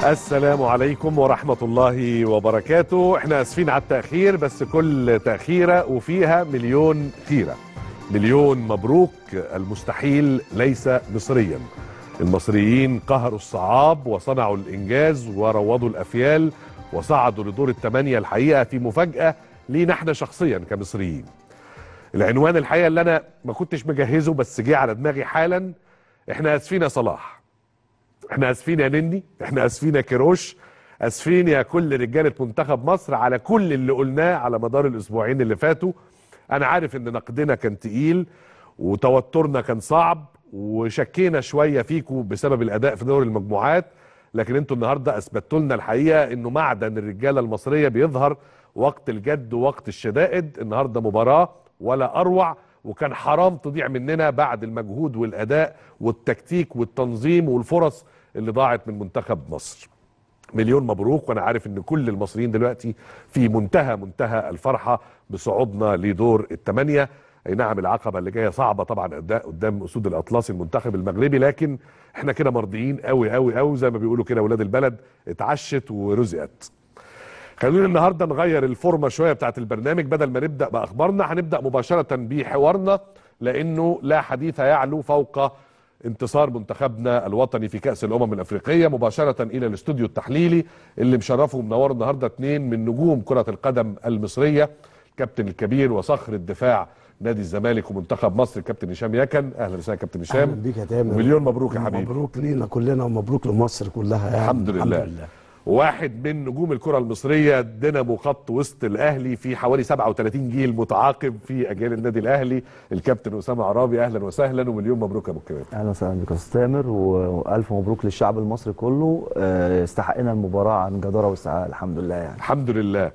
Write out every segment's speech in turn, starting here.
السلام عليكم ورحمة الله وبركاته احنا اسفين على التأخير بس كل تأخيرة وفيها مليون خيرة مليون مبروك المستحيل ليس مصريا المصريين قهروا الصعاب وصنعوا الإنجاز وروضوا الأفيال وصعدوا لدور الثمانية الحقيقة في مفاجأة لينا احنا شخصيا كمصريين العنوان الحقيقة اللي أنا ما كنتش مجهزه بس جه على دماغي حالا احنا اسفين يا صلاح احنا اسفين يا نني احنا اسفين يا كيروش اسفين يا كل رجاله منتخب مصر على كل اللي قلناه على مدار الاسبوعين اللي فاتوا انا عارف ان نقدنا كان تقيل وتوترنا كان صعب وشكينا شويه فيكم بسبب الاداء في دوري المجموعات لكن انتوا النهارده اثبتوا لنا الحقيقه انه معدن الرجاله المصريه بيظهر وقت الجد ووقت الشدائد النهارده مباراه ولا اروع وكان حرام تضيع مننا بعد المجهود والاداء والتكتيك والتنظيم والفرص اللي ضاعت من منتخب مصر مليون مبروك وانا عارف ان كل المصريين دلوقتي في منتهى منتهى الفرحه بصعودنا لدور الثمانيه اي نعم العقبه اللي جايه صعبه طبعا اداء قدام اسود الاطلس المنتخب المغربي لكن احنا كده مرضيين قوي قوي قوي زي ما بيقولوا كده ولاد البلد اتعشت ورزقت خلونا النهارده نغير الفورمه شويه بتاعت البرنامج بدل ما نبدا باخبارنا هنبدا مباشره بحوارنا لانه لا حديث يعلو فوق انتصار منتخبنا الوطني في كاس الامم الافريقيه مباشره الى الاستوديو التحليلي اللي مشرفه ومنور النهارده اثنين من نجوم كره القدم المصريه الكابتن الكبير وصخر الدفاع نادي الزمالك ومنتخب مصر الكابتن هشام يكن اهلا وسهلا كابتن هشام اهلا بيك يا تامر ومليون مبروك يا حبيبي مبروك لينا كلنا ومبروك لمصر كلها يعني الحمد لله. الحمد لله واحد من نجوم الكرة المصرية دينامو خط وسط الأهلي في حوالي 37 جيل متعاقب في أجيال النادي الأهلي الكابتن أسامة عرابي أهلا وسهلا ومليون مبروك يا أبو الكباتن اهلا وسهلا بك يا استاذ تامر والف مبروك للشعب المصري كله آه، استحقنا المباراه عن جداره واستحقاق الحمد لله يعني الحمد لله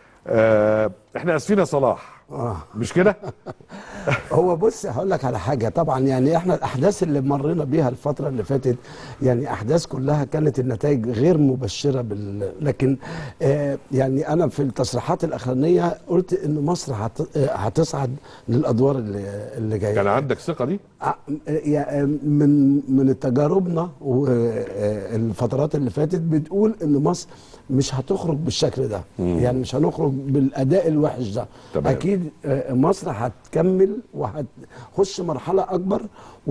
آه احنا اسفين يا صلاح آه. مش كده هو بص هقول لك على حاجه طبعا يعني احنا الاحداث اللي مرينا بيها الفتره اللي فاتت يعني احداث كلها كانت النتائج غير مبشره بال لكن آه يعني انا في التصريحات الاخرانيه قلت ان مصر هت... آه، هتصعد للادوار اللي, اللي جايه كان عندك ثقة دي ع- يا- من من تجاربنا والفترات اللي فاتت بتقول ان مصر مش هتخرج بالشكل ده يعني مش هنخرج بالاداء الوحش ده تمام. اكيد آه، مصر هتكمل وهتخش مرحله اكبر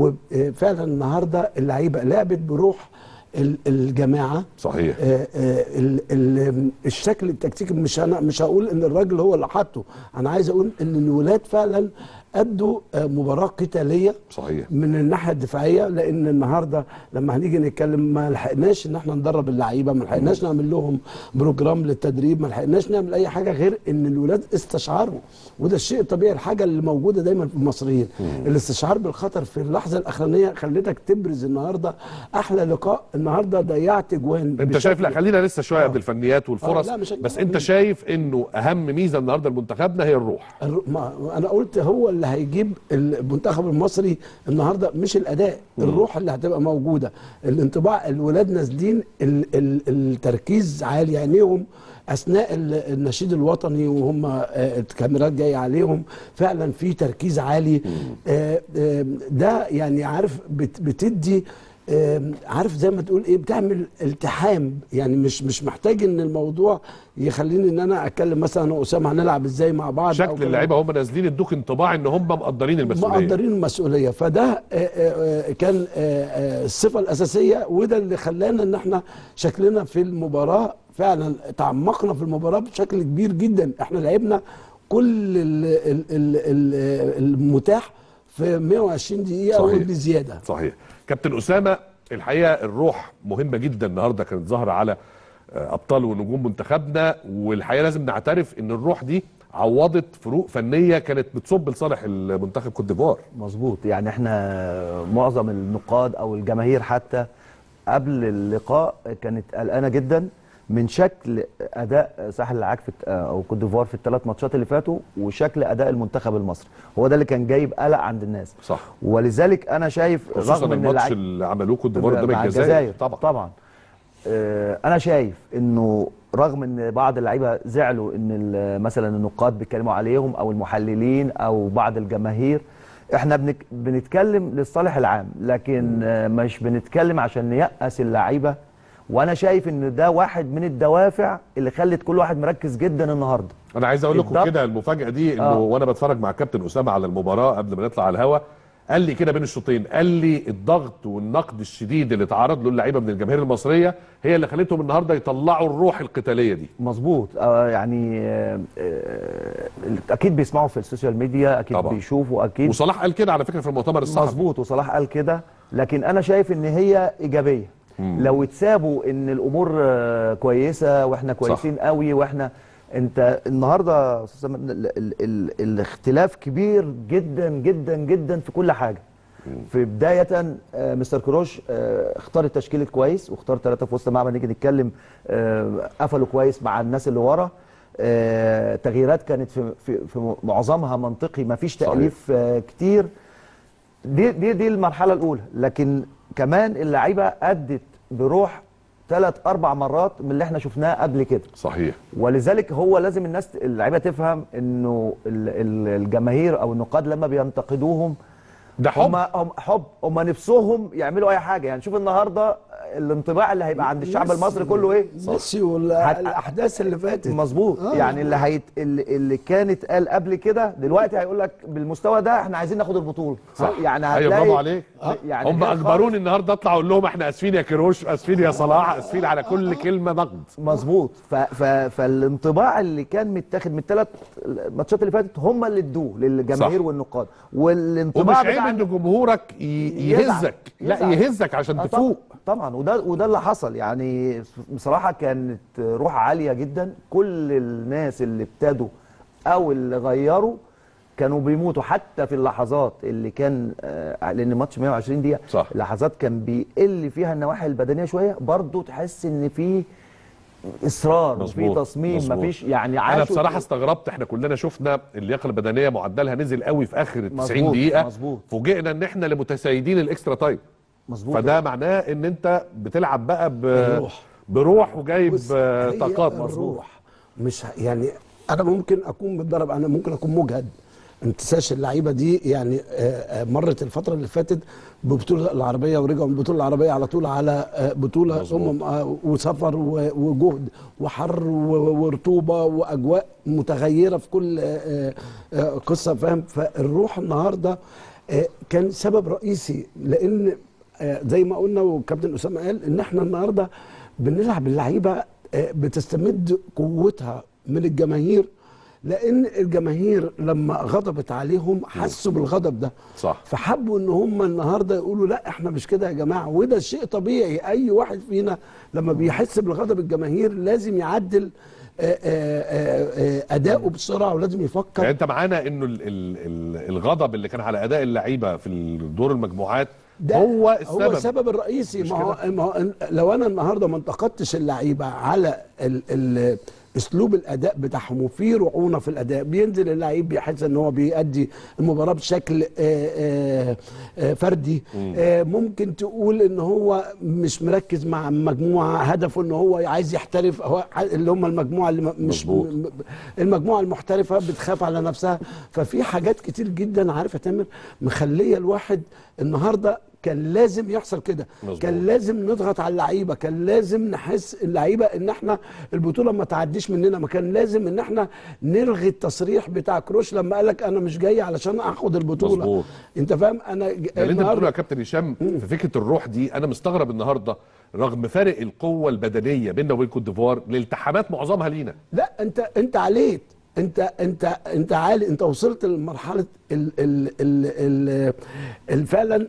وفعلا النهارده اللعيبه لعبت بروح ال- الجماعه صحيح آه، آه، ال- ال- الشكل التكتيكي مش انا مش هقول ان الراجل هو اللي حاطه انا عايز اقول ان الولاد فعلا ادوا آه، مباراه قتاليه صحيح من الناحيه الدفاعيه لان النهارده لما هنيجي نتكلم ما لحقناش ان احنا ندرب اللعيبه ما لحقناش نعمل لهم بروجرام للتدريب ما لحقناش نعمل اي حاجه غير ان الولاد استشعروا وده الشيء الطبيعي الحاجه اللي موجوده دايما في المصريين الاستشعار بالخطر في اللحظه الاخرانيه خلتك تبرز النهارده احلى لقاء النهارده ضيعت جوان انت بشكل- شايف لا خلينا لسه شويه آه. قبل الفنيات والفرص آه، لا، مش بس هنجيب انت مين. شايف انه اهم ميزه النهارده لمنتخبنا هي الروح الر- ما انا قلت هو اللي هيجيب المنتخب المصري النهارده مش الاداء الروح اللي هتبقى موجوده الانطباع الولاد نازلين ال ال التركيز عالي عينيهم اثناء ال- النشيد الوطني وهم آه، الكاميرات جايه عليهم فعلا في تركيز عالي آه، آه، ده يعني عارف بت- بتدي آم، عارف زي ما تقول ايه بتعمل التحام يعني مش مش محتاج ان الموضوع يخليني ان انا اتكلم مثلا انا واسامه هنلعب ازاي مع بعض أو شكل كده. اللعيبه هم نازلين ادوك انطباع ان هم مقدرين المسؤوليه مقدرين المسؤوليه فده آه، آه، آه، كان آه، آه، الصفه الاساسيه وده اللي خلانا ان احنا شكلنا في المباراه فعلا تعمقنا في المباراه بشكل كبير جدا احنا لعبنا كل ال- ال- ال- ال- المتاح في 120 دقيقه صحيح. وبزياده صحيح كابتن اسامه الحقيقه الروح مهمه جدا النهارده كانت ظاهره على آه، ابطال ونجوم منتخبنا والحقيقه لازم نعترف ان الروح دي عوضت فروق فنيه كانت بتصب لصالح المنتخب كوت ديفوار مظبوط يعني احنا معظم النقاد او الجماهير حتى قبل اللقاء كانت قلقانه جدا من شكل اداء ساحل العاج في او كوت ديفوار في الثلاث ماتشات اللي فاتوا وشكل اداء المنتخب المصري هو ده اللي كان جايب قلق عند الناس صح ولذلك انا شايف خصوصا رغم ان الماتش اللعيب اللي عملوه كوت ديفوار قدام مع الجزائر طبعا طبعا آه، انا شايف انه رغم ان بعض اللعيبه زعلوا ان ال- مثلا النقاد بيتكلموا عليهم او المحللين او بعض الجماهير احنا بنك بنتكلم للصالح العام لكن آه، مش بنتكلم عشان نيأس اللعيبه وانا شايف ان ده واحد من الدوافع اللي خلت كل واحد مركز جدا النهارده انا عايز اقول لكم الضغط. كده المفاجاه دي انه آه. وانا بتفرج مع كابتن اسامه على المباراه قبل ما نطلع على الهوا قال لي كده بين الشوطين قال لي الضغط والنقد الشديد اللي تعرض له اللعيبه من الجماهير المصريه هي اللي خلتهم النهارده يطلعوا الروح القتاليه دي مظبوط آه يعني آه آه اكيد بيسمعوا في السوشيال ميديا اكيد طبعا. بيشوفوا اكيد وصلاح قال كده على فكره في المؤتمر الصحفي مظبوط وصلاح قال كده لكن انا شايف ان هي ايجابيه لو اتسابوا ان الامور آه، كويسه واحنا كويسين قوي واحنا انت النهارده يا أستاذ سامر، ال ال ال الاختلاف كبير جدا جدا جدا في كل حاجه في بدايه آه، مستر كروش آه، اختار التشكيل كويس واختار ثلاثه في وسط الملعب نيجي نتكلم آه، قفلوا كويس مع الناس اللي ورا آه، تغييرات كانت في في, في معظمها منطقي ما فيش صحيح. تاليف آه، كتير دي دي دي المرحله الاولى لكن كمان اللعيبه ادت بروح ثلاث اربع مرات من اللي احنا شفناه قبل كده صحيح ولذلك هو لازم الناس اللعيبه تفهم انه ال- ال- الجماهير او النقاد لما بينتقدوهم ده هم حب هم حب هم نفسهم يعملوا اي حاجه يعني شوف النهارده الانطباع اللي هيبقى عند الشعب المصري كله ايه ميسي هت- والاحداث اللي فاتت مظبوط آه. يعني اللي هيت اللي, اللي كانت قال قبل كده دلوقتي هيقول لك بالمستوى ده احنا عايزين ناخد البطوله صح يعني ايوه هتلاقي برافو عليك يعني هم غير اجبروني النهارده اطلع اقول لهم احنا اسفين يا كيروش اسفين يا صلاح اسفين على كل كلمه نقد مظبوط ف... ف... فالانطباع اللي كان متاخد من الثلاث الماتشات اللي فاتت هم اللي ادوه للجماهير صح. والنقاد ومش والانطباع عيب بتاع ان جمهورك ي- يزعل. يهزك لا يزعل. يهزك عشان آه تفوق طبعا طبعا وده وده اللي حصل يعني بصراحه كانت روح عاليه جدا كل الناس اللي ابتدوا او اللي غيروا كانوا بيموتوا حتى في اللحظات اللي كان آه لان ماتش 120 دقيقه صح. لحظات كان بيقل فيها النواحي البدنيه شويه برضو تحس ان في اصرار وفي مظبوط، تصميم مظبوط. مفيش يعني انا عاشوا بصراحه استغربت احنا كلنا شفنا اللياقه البدنيه معدلها نزل قوي في اخر ال 90 مظبوط، دقيقه مظبوط. فوجئنا ان احنا لمتسيدين الاكسترا تايم مظبوط فده معناه ان انت بتلعب بقى ب... بالروح. بروح وجايب بص، آه، هي طاقات الروح مش ه- يعني انا ممكن اكون متدرب انا ممكن اكون مجهد امتساش اللعيبه دي يعني آه، آه، مرت الفتره اللي فاتت ببطوله العربيه ورجعوا من البطوله العربيه على طول على آه، بطوله مظبوط. امم آه، وسفر و- وجهد وحر و- ورطوبه واجواء متغيره في كل آه، آه، قصه فاهم فالروح النهارده آه، كان سبب رئيسي لان آه، زي ما قلنا والكابتن اسامه قال ان احنا النهارده بنلعب اللعيبه آه، بتستمد قوتها من الجماهير لان الجماهير لما غضبت عليهم حسوا بالغضب ده صح. فحبوا ان هم النهارده يقولوا لا احنا مش كده يا جماعه وده شيء طبيعي اي واحد فينا لما بيحس بالغضب الجماهير لازم يعدل آه، آه، آه، آه، اداؤه بسرعه ولازم يفكر يعني انت معانا انه ال... ال... ال... الغضب اللي كان على اداء اللعيبه في دور المجموعات ده هو السبب هو السبب الرئيسي مش ما هو, ما هو لو انا النهارده ما انتقدتش اللعيبه على ال ال اسلوب الاداء بتاعهم وفي رعونه في الاداء بينزل اللعيب بيحس ان هو بيأدي المباراه بشكل آه، آه، آه، فردي آه، ممكن تقول ان هو مش مركز مع مجموعه هدفه ان هو عايز يحترف هو ع- اللي هم المجموعه اللي م- مش مظبوط. م- المجموعه المحترفه بتخاف على نفسها ففي حاجات كتير جدا عارف يا تامر مخليه الواحد النهارده كان لازم يحصل كده مظبوط. كان لازم نضغط على اللعيبه كان لازم نحس اللعيبه ان احنا البطوله ما تعديش مننا ما كان لازم ان احنا نلغي التصريح بتاع كروش لما قال لك انا مش جاي علشان اخد البطوله مظبوط. انت فاهم انا ج- ده اللي انت بتقوله يا النهارده كابتن هشام في فكره الروح دي انا مستغرب النهارده رغم فارق القوه البدنيه بيننا وبين كوت ديفوار الالتحامات معظمها لينا لا انت انت عليت انت انت انت عالي انت وصلت لمرحله ال ال ال ال ال فعلا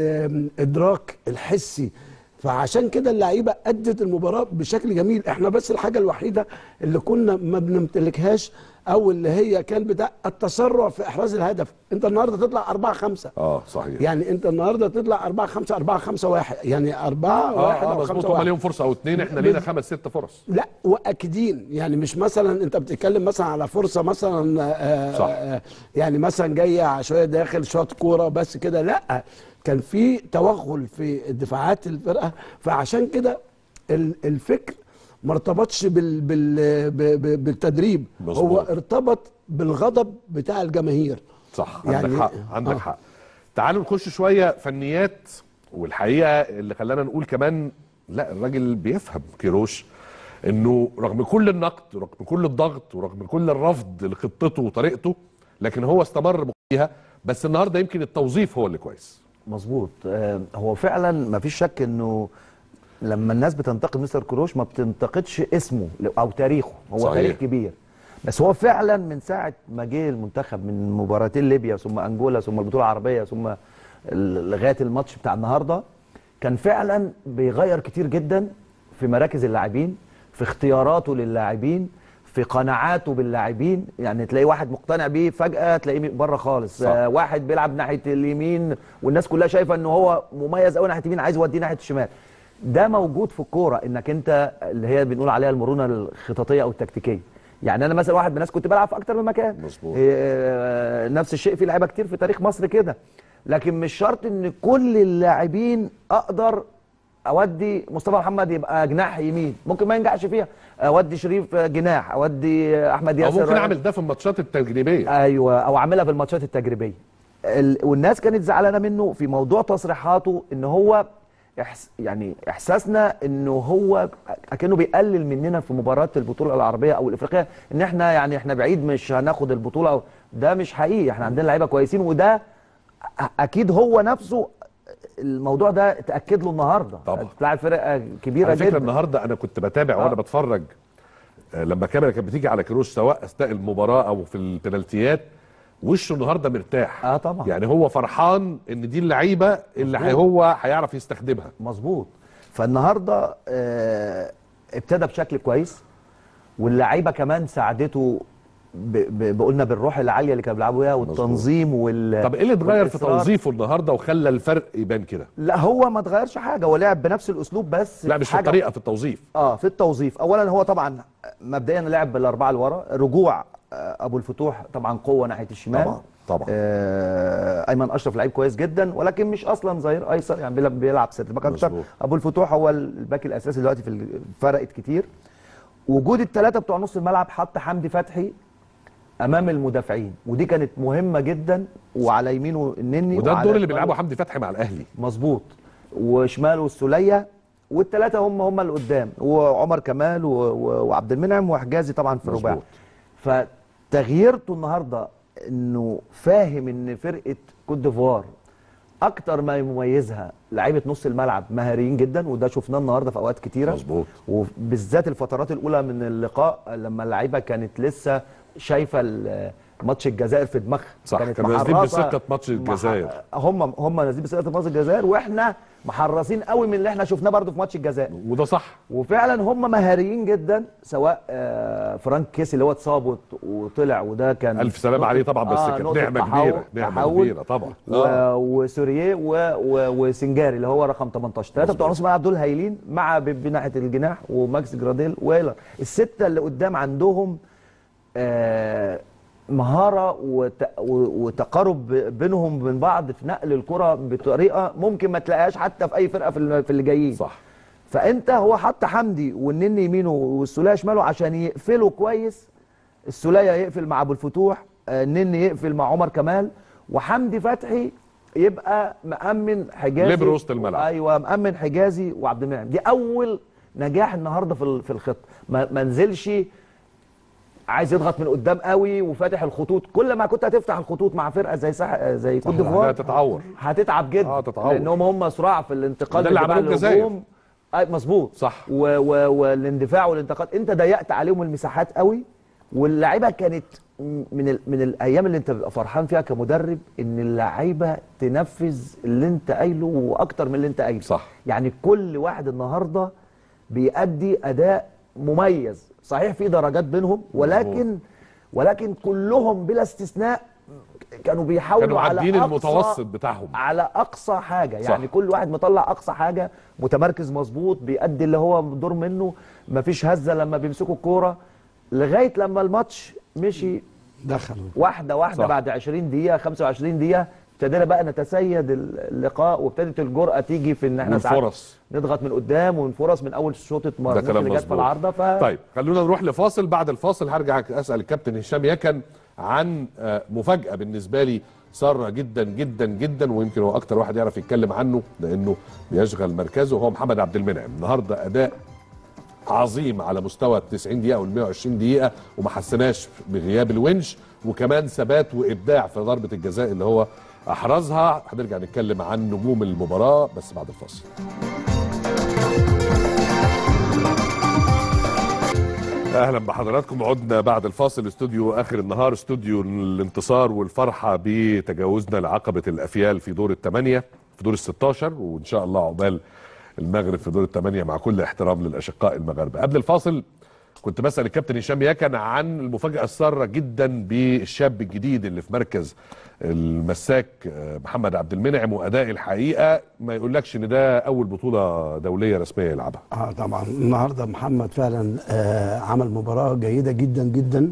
الادراك الحسي فعشان كده اللعيبه ادت المباراه بشكل جميل احنا بس الحاجه الوحيده اللي كنا ما بنمتلكهاش او اللي هي كان بتاع التسرع في احراز الهدف انت النهارده تطلع 4 5 اه صحيح يعني انت النهارده تطلع 4 5 4 5 1 يعني 4 1 اه اه او مظبوط 5 هم 1 ليهم فرصه او اتنين احنا لينا بز- خمس ست فرص لا واكدين يعني مش مثلا انت بتتكلم مثلا على فرصه مثلا آه صح. آه يعني مثلا جايه عشوائيه داخل شوط كوره بس كده لا كان في توغل في دفاعات الفرقه فعشان كده ال- الفكر ما ارتبطش بال بال ب- ب- بالتدريب مظبوط. هو ارتبط بالغضب بتاع الجماهير صح عندك يعني- حق عندك آه. حق تعالوا نخش شويه فنيات والحقيقه اللي خلانا نقول كمان لا الراجل بيفهم كيروش انه رغم كل النقد ورغم كل الضغط ورغم كل الرفض لخطته وطريقته لكن هو استمر فيها بس النهارده يمكن التوظيف هو اللي كويس مظبوط آه، هو فعلا ما فيش شك انه لما الناس بتنتقد مستر كروش ما بتنتقدش اسمه او تاريخه هو صحيح. تاريخ كبير بس هو فعلا من ساعه ما جه المنتخب من مباراتين ليبيا ثم انجولا ثم البطوله العربيه ثم ال- لغايه الماتش بتاع النهارده كان فعلا بيغير كتير جدا في مراكز اللاعبين في اختياراته للاعبين في قناعاته باللاعبين يعني تلاقي واحد مقتنع بيه فجاه تلاقيه بره خالص صح. آه واحد بيلعب ناحيه اليمين والناس كلها شايفه ان هو مميز قوي ناحيه اليمين عايز يوديه ناحيه الشمال ده موجود في الكوره انك انت اللي هي بنقول عليها المرونه الخططيه او التكتيكيه يعني انا مثلا واحد من الناس كنت بلعب في اكتر من مكان مظبوط. آه، نفس الشيء في لعيبه كتير في تاريخ مصر كده لكن مش شرط ان كل اللاعبين اقدر اودي مصطفى محمد يبقى جناح يمين ممكن ما ينجحش فيها اودي شريف جناح اودي احمد او ياسر ممكن اعمل ده في الماتشات التجريبيه ايوه او عاملها في الماتشات التجريبيه ال... والناس كانت زعلانه منه في موضوع تصريحاته ان هو إحس... يعني احساسنا انه هو اكنه بيقلل مننا في مباراه البطوله العربيه او الافريقيه ان احنا يعني احنا بعيد مش هناخد البطوله أو ده مش حقيقي احنا عندنا لعيبه كويسين وده أ- اكيد هو نفسه الموضوع ده اتاكد له النهارده طبعا. بتلاعب فرقه كبيره على فكره جدا النهارده انا كنت بتابع وانا آه. بتفرج آه، لما الكاميرا كانت بتيجي على كيروش سواء اثناء المباراه او في البنالتيات وشه النهارده مرتاح اه طبعا يعني هو فرحان ان دي اللعيبه اللي مظبوط. هي- هو هيعرف يستخدمها مظبوط فالنهارده آه، ابتدى بشكل كويس واللعيبه كمان ساعدته ب- ب- بقولنا بالروح العاليه اللي كانوا بيلعبوا بيها والتنظيم وال طب ايه اللي اتغير في والإصرار. توظيفه النهارده وخلى الفرق يبان كده لا هو ما اتغيرش حاجه هو لعب بنفس الاسلوب بس لا مش في حاجة- الطريقه في التوظيف اه في التوظيف اولا هو طبعا مبدئيا لعب بالاربعه اللي ورا رجوع آه، ابو الفتوح طبعا قوه ناحيه الشمال طبعا طبعا آه ايمن اشرف لعيب كويس جدا ولكن مش اصلا ظهير ايسر يعني بيلعب بيلعب سيرت باك اكتر مظبوط. ابو الفتوح هو الباك الاساسي دلوقتي في ال- فرقت كتير وجود الثلاثه بتوع نص الملعب حط حمدي فتحي امام المدافعين ودي كانت مهمه جدا وعلى يمينه النني وده وعلى الدور اللي شماله- بيلعبه حمدي فتحي مع الاهلي مظبوط وشماله السوليه والثلاثه هم هم اللي قدام وعمر كمال و... و... وعبد المنعم وحجازي طبعا في الرباعي مظبوط. فتغييرته النهارده انه فاهم ان فرقه كوت ديفوار اكتر ما يميزها لعيبه نص الملعب مهاريين جدا وده شفناه النهارده في اوقات كتيره مظبوط وبالذات الفترات الاولى من اللقاء لما اللعيبه كانت لسه شايفه ال- ماتش الجزائر في دماغها صح، كانت كانوا نازلين محرصة- بثقة ماتش مح- الجزائر. هم هم نازلين بثقه ماتش الجزائر واحنا محرصين قوي من اللي احنا شفناه برضو في ماتش الجزائر وده صح وفعلا هم مهاريين جدا سواء آه، فرانك كيسي اللي هو اتصاب وط- وطلع وده كان الف سلامه نقطة- عليه طبعا بس آه، كانت نقطة نعمه تحول- كبيره نعمه تحول. كبيره طبعا و... آه. وسوريه و... و... وسنجاري اللي هو رقم 18 ثلاثه بتوع نص الملعب دول هايلين مع بيبي ناحيه الجناح وماكس جراديل ويلر السته اللي قدام عندهم آه مهاره وت... و- وتقارب بينهم من بعض في نقل الكره بطريقه ممكن ما تلاقيهاش حتى في اي فرقه في ال- في اللي جايين صح فانت هو حط حمدي والنني يمينه والسوليه شماله عشان يقفلوا كويس السوليه يقفل مع ابو الفتوح آه، النني يقفل مع عمر كمال وحمدي فتحي يبقى مأمن حجازي ليبرو وسط الملعب. ايوه مأمن حجازي وعبد المنعم دي اول نجاح النهارده في ال- في الخطه ما ما نزلش عايز يضغط من قدام قوي وفاتح الخطوط كل ما كنت هتفتح الخطوط مع فرقه زي سح... زي كوت لا ديفوار تتعور هتتعب جدا آه، تتعور. لانهم هم صراع في الانتقال وده اللي بجماع عملوه الجزائر. الهجوم. اي مظبوط صح. و... و... والاندفاع والانتقال انت ضيقت عليهم المساحات قوي واللعيبه كانت من ال... من الايام اللي انت بتبقى فرحان فيها كمدرب ان اللعيبه تنفذ اللي انت قايله واكتر من اللي انت قايله صح. يعني كل واحد النهارده بيأدي اداء مميز صحيح في درجات بينهم ولكن ولكن كلهم بلا استثناء كانوا بيحاولوا كانوا على عادين أقصى- المتوسط بتاعهم على اقصى حاجه صح. يعني كل واحد مطلع اقصى حاجه متمركز مظبوط بيأدي اللي هو دور منه مفيش هزه لما بيمسكوا الكوره لغايه لما الماتش مشي دخلوا واحده واحده صح. بعد 20 دقيقه 25 دقيقه ابتدينا بقى نتسيد اللقاء وابتدت الجرأه تيجي في ان احنا ساعات والفرص نضغط من قدام ونفرص من اول شوطه ده مرموش كلام اللي جت في مظبوط العارضه ف... طيب خلونا نروح لفاصل بعد الفاصل هرجع اسال الكابتن هشام يكن عن آه، مفاجاه بالنسبه لي ساره جدا جدا جدا ويمكن هو اكتر واحد يعرف يتكلم عنه لانه بيشغل مركزه وهو محمد عبد المنعم النهارده اداء عظيم على مستوى ال 90 دقيقه وال 120 دقيقه وما حسناش بغياب الونش وكمان ثبات وابداع في ضربه الجزاء اللي هو احرزها هنرجع نتكلم عن نجوم المباراه بس بعد الفاصل اهلا بحضراتكم عدنا بعد الفاصل استوديو اخر النهار استوديو الانتصار والفرحه بتجاوزنا لعقبه الافيال في دور الثمانيه في دور ال 16 وان شاء الله عقبال المغرب في دور الثمانيه مع كل احترام للاشقاء المغاربه قبل الفاصل كنت بسال الكابتن هشام يكن عن المفاجاه الساره جدا بالشاب الجديد اللي في مركز المساك آه، محمد عبد المنعم واداء الحقيقه ما يقولكش ان ده اول بطوله دوليه رسميه يلعبها اه طبعا النهارده محمد فعلا آه عمل مباراه جيده جدا جدا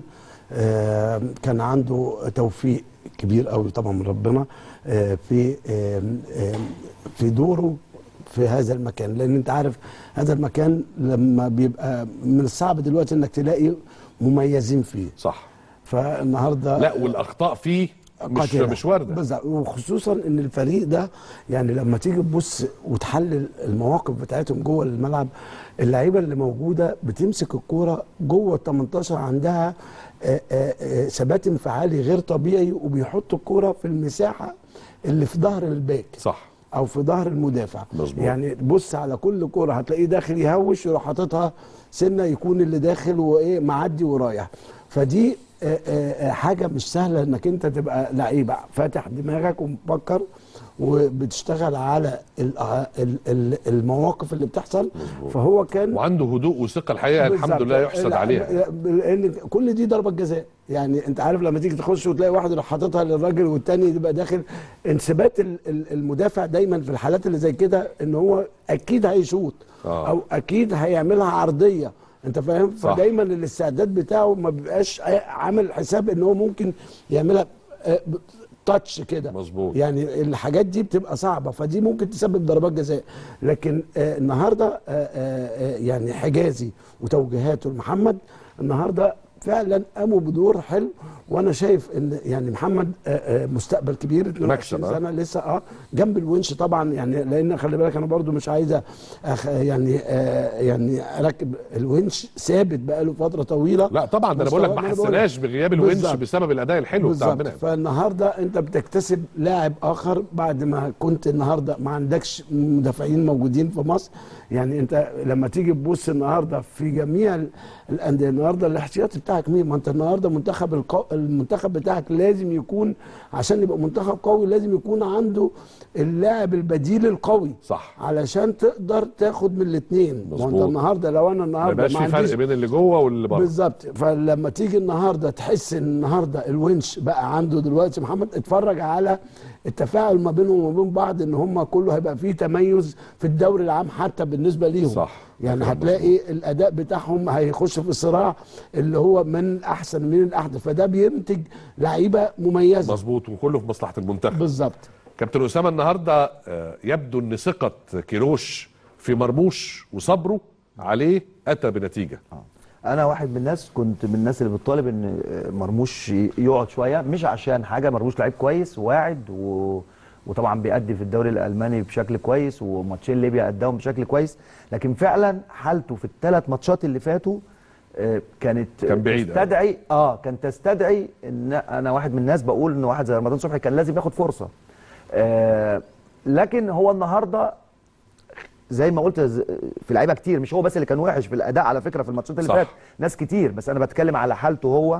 آه كان عنده توفيق كبير قوي طبعا من ربنا آه في آه آه في دوره في هذا المكان لان انت عارف هذا المكان لما بيبقى من الصعب دلوقتي انك تلاقي مميزين فيه صح فالنهارده لا والاخطاء فيه مش قاتلة. مش وارده بالظبط وخصوصا ان الفريق ده يعني لما تيجي تبص وتحلل المواقف بتاعتهم جوه الملعب اللعيبه اللي موجوده بتمسك الكوره جوه ال 18 عندها آه، آه، آه، ثبات انفعالي غير طبيعي وبيحطوا الكوره في المساحه اللي في ظهر الباك صح او في ظهر المدافع مظبوط. يعني بص على كل كوره هتلاقيه داخل يهوش يروح حاططها سنه يكون اللي داخل وايه معدي ورايح فدي آه، آه، آه، حاجه مش سهله انك انت تبقى لعيب فاتح دماغك ومفكر وبتشتغل على ال- ال- ال- المواقف اللي بتحصل مظبوط. فهو كان وعنده هدوء وثقه الحقيقه الحمد بالظبط. لله يحسد لا، عليها لا، لان كل دي ضربه جزاء يعني انت عارف لما تيجي تخش وتلاقي واحد يروح حاططها للراجل والتاني يبقى داخل انثبات ال- ال- المدافع دايما في الحالات اللي زي كده ان هو اكيد هيشوط آه. او اكيد هيعملها عرضيه انت فاهم صح. فدايما الاستعداد بتاعه ما بيبقاش عامل حساب ان هو ممكن يعملها آه، ب- تاتش كده مظبوط. يعني الحاجات دي بتبقى صعبه فدي ممكن تسبب ضربات جزاء لكن آه النهارده آه آه آه، يعني حجازي وتوجيهاته لمحمد النهارده فعلا قاموا بدور حلو وانا شايف ان يعني محمد آه آه مستقبل كبير 22 مكسب، آه. سنه لسه اه جنب الونش طبعا يعني لان خلي بالك انا برضو مش عايزه أخ يعني آه يعني اركب الونش ثابت بقاله فتره طويله لا طبعا ده انا بقول لك ما مستوى- أنا بقول لك. حسناش بغياب الونش بالظبط. بسبب الاداء الحلو بتاع بالظبط منعم فالنهارده انت بتكتسب لاعب اخر بعد ما كنت النهارده ما عندكش مدافعين موجودين في مصر يعني انت لما تيجي تبص النهارده في جميع ال- الانديه النهارده الاحتياطي بتاعك مين؟ ما انت النهارده منتخب القو... المنتخب بتاعك لازم يكون عشان يبقى منتخب قوي لازم يكون عنده اللاعب البديل القوي صح علشان تقدر تاخد من الاثنين ما انت مظبوط. النهارده لو انا ما النهارده يبقاش ما في عنديش فرق بين اللي جوه واللي بره بالظبط فلما تيجي النهارده تحس ان النهارده الونش بقى عنده دلوقتي محمد اتفرج على التفاعل ما بينهم وما بين بعض ان هم كله هيبقى فيه تميز في الدوري العام حتى بالنسبه ليهم صح. يعني كلام هتلاقي الاداء بتاعهم هيخش في الصراع اللي هو من احسن من الاحدث فده بينتج لعيبه مميزه مظبوط وكله في مصلحه المنتخب بالظبط كابتن اسامه النهارده آه، يبدو ان ثقه كيروش في مرموش وصبره عليه اتى بنتيجه انا واحد من الناس كنت من الناس اللي بتطالب ان مرموش يقعد شويه مش عشان حاجه مرموش لعيب كويس واعد و... وطبعا بيأدي في الدوري الالماني بشكل كويس وماتشين ليبيا اداهم بشكل كويس لكن فعلا حالته في الثلاث ماتشات اللي فاتوا آه، كانت كان بعيد أوي. تستدعي اه كان تستدعي ان انا واحد من الناس بقول ان واحد زي رمضان صبحي كان لازم ياخد فرصه آه لكن هو النهارده زي ما قلت ز- في لعيبه كتير مش هو بس اللي كان وحش في الاداء على فكره في الماتشات اللي صح. فاتت ناس كتير بس انا بتكلم على حالته هو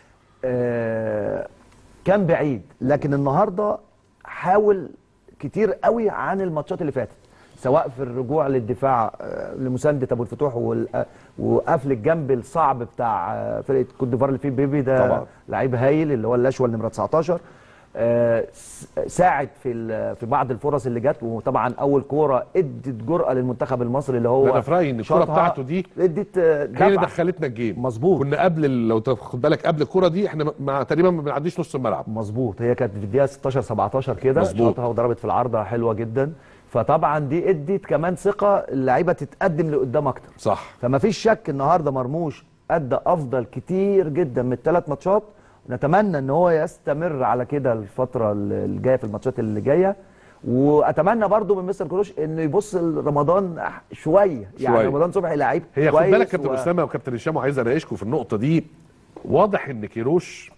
آه كان بعيد لكن النهارده حاول كتير قوي عن الماتشات اللي فاتت سواء في الرجوع للدفاع آه، لمسانده ابو الفتوح وال- آه، وقفل الجنب الصعب بتاع آه، فرقه كوت ديفوار اللي فيه بيبي ده طبعا. لعيب هايل اللي هو الاشول نمره 19 آه، س- ساعد في ال- في بعض الفرص اللي جت وطبعا اول كوره ادت جرأه للمنتخب المصري اللي هو انا في رايي ان الكوره شاطها، بتاعته دي ادت آه، هي اللي دفعة. دخلتنا الجيم مظبوط. كنا قبل ال- لو تاخد بالك قبل الكوره دي احنا مع تقريبا ما بنعديش نص الملعب مظبوط هي كانت في الدقيقه 16 17 كده مظبوط. شاطها وضربت في العارضه حلوه جدا فطبعا دي ادت كمان ثقه اللعيبه تتقدم لقدام اكتر صح فما فيش شك النهارده مرموش ادى افضل كتير جدا من الثلاث ماتشات نتمنى ان هو يستمر على كده الفتره الجايه في الماتشات اللي جايه واتمنى برضو من مستر كروش انه يبص لرمضان أح- شويه يعني شوية. رمضان صبحي لعيب هي خد كويس بالك كابتن و- اسامه وكابتن هشام وعايز اناقشكم في النقطه دي واضح ان كيروش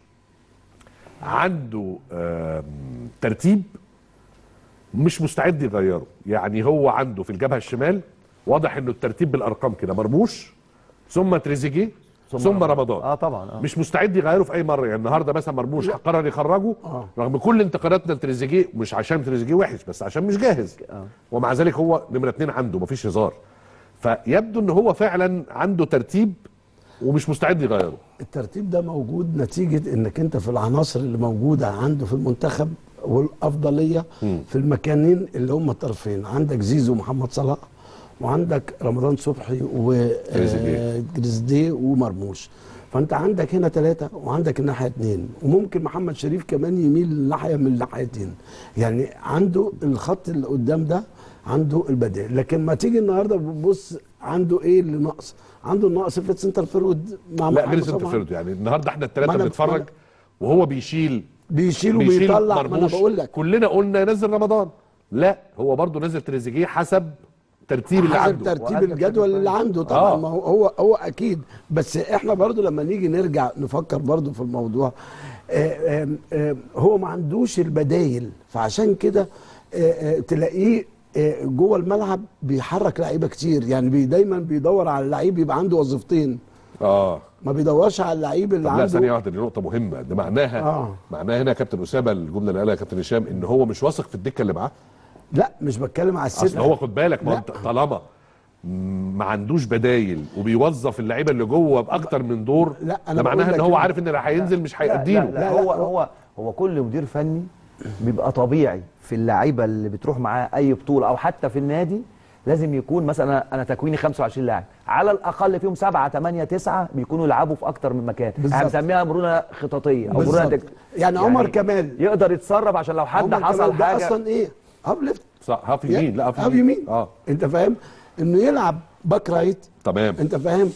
عنده آم، ترتيب مش مستعد يغيره يعني هو عنده في الجبهه الشمال واضح انه الترتيب بالارقام كده مرموش ثم تريزيجيه ثم, ثم رمضان اه طبعا اه مش مستعد يغيره في اي مره يعني النهارده مثلا مرموش قرر يخرجه آه. رغم كل انتقاداتنا لتريزيجيه مش عشان تريزيجيه وحش بس عشان مش جاهز آه. ومع ذلك هو نمره اتنين عنده مفيش هزار فيبدو ان هو فعلا عنده ترتيب ومش مستعد يغيره الترتيب ده موجود نتيجة انك انت في العناصر اللي موجودة عنده في المنتخب والافضلية في المكانين اللي هم الطرفين عندك زيزو ومحمد صلاح وعندك رمضان صبحي تريزيجيه. وجريزديه ومرموش فانت عندك هنا ثلاثة وعندك الناحية اثنين وممكن محمد شريف كمان يميل ناحية من الناحيتين يعني عنده الخط اللي قدام ده عنده البدائل لكن ما تيجي النهارده بتبص عنده ايه اللي ناقص عنده النقص في سنتر فيرود مع لا محمد غير صلاح. سنتر فيرود يعني النهارده احنا ما الثلاثه أنا- ما بنتفرج أنا- وهو بيشيل بيشيل بيشيل وبيطلع ما انا مرموش بقول لك كلنا قلنا نزل رمضان لا هو برضه نزل تريزيجيه حسب ترتيب اللي حسب عنده ترتيب وقت الجدول اللي عنده طبعا آه. ما هو هو هو اكيد بس احنا برضو لما نيجي نرجع نفكر برضو في الموضوع آه، آم، آم، هو ما عندوش البدايل فعشان كده آه، آه، تلاقيه آه، جوه الملعب بيحرك لعيبه كتير يعني بي دايما بيدور على اللعيب يبقى عنده وظيفتين اه ما بيدورش على اللعيب اللي طب لا ثانيه عنده واحده دي نقطه مهمه ده معناها آه. معناها هنا يا كابتن اسامه الجمله اللي قالها كابتن هشام ان هو مش واثق في الدكه اللي معاه لا مش بتكلم على اصل السن هو خد بالك ما لا. انت طالما ما عندوش بدايل وبيوظف اللعيبه اللي جوه باكتر من دور لا، أنا ده معناها بقول ان لك هو إن- عارف ان اللي هينزل مش لا, هيأديله لا, لا, لا، هو لا. هو هو كل مدير فني بيبقى طبيعي في اللعيبه اللي بتروح معاه اي بطوله او حتى في النادي لازم يكون مثلا أنا- انا تكويني 25 لاعب على الاقل فيهم 7 8 9 بيكونوا يلعبوا في اكتر من مكان احنا بالظبط. بنسميها مرونه خططيه او مرونه بالظبط. تك... يعني عمر كمال يقدر يتصرف عشان لو حد عمر حصل كمال ده حاجه اصلا ايه هاف ليفت صح هاف يمين لا هاف يمين اه انت فاهم انه يلعب باك رايت تمام انت فاهم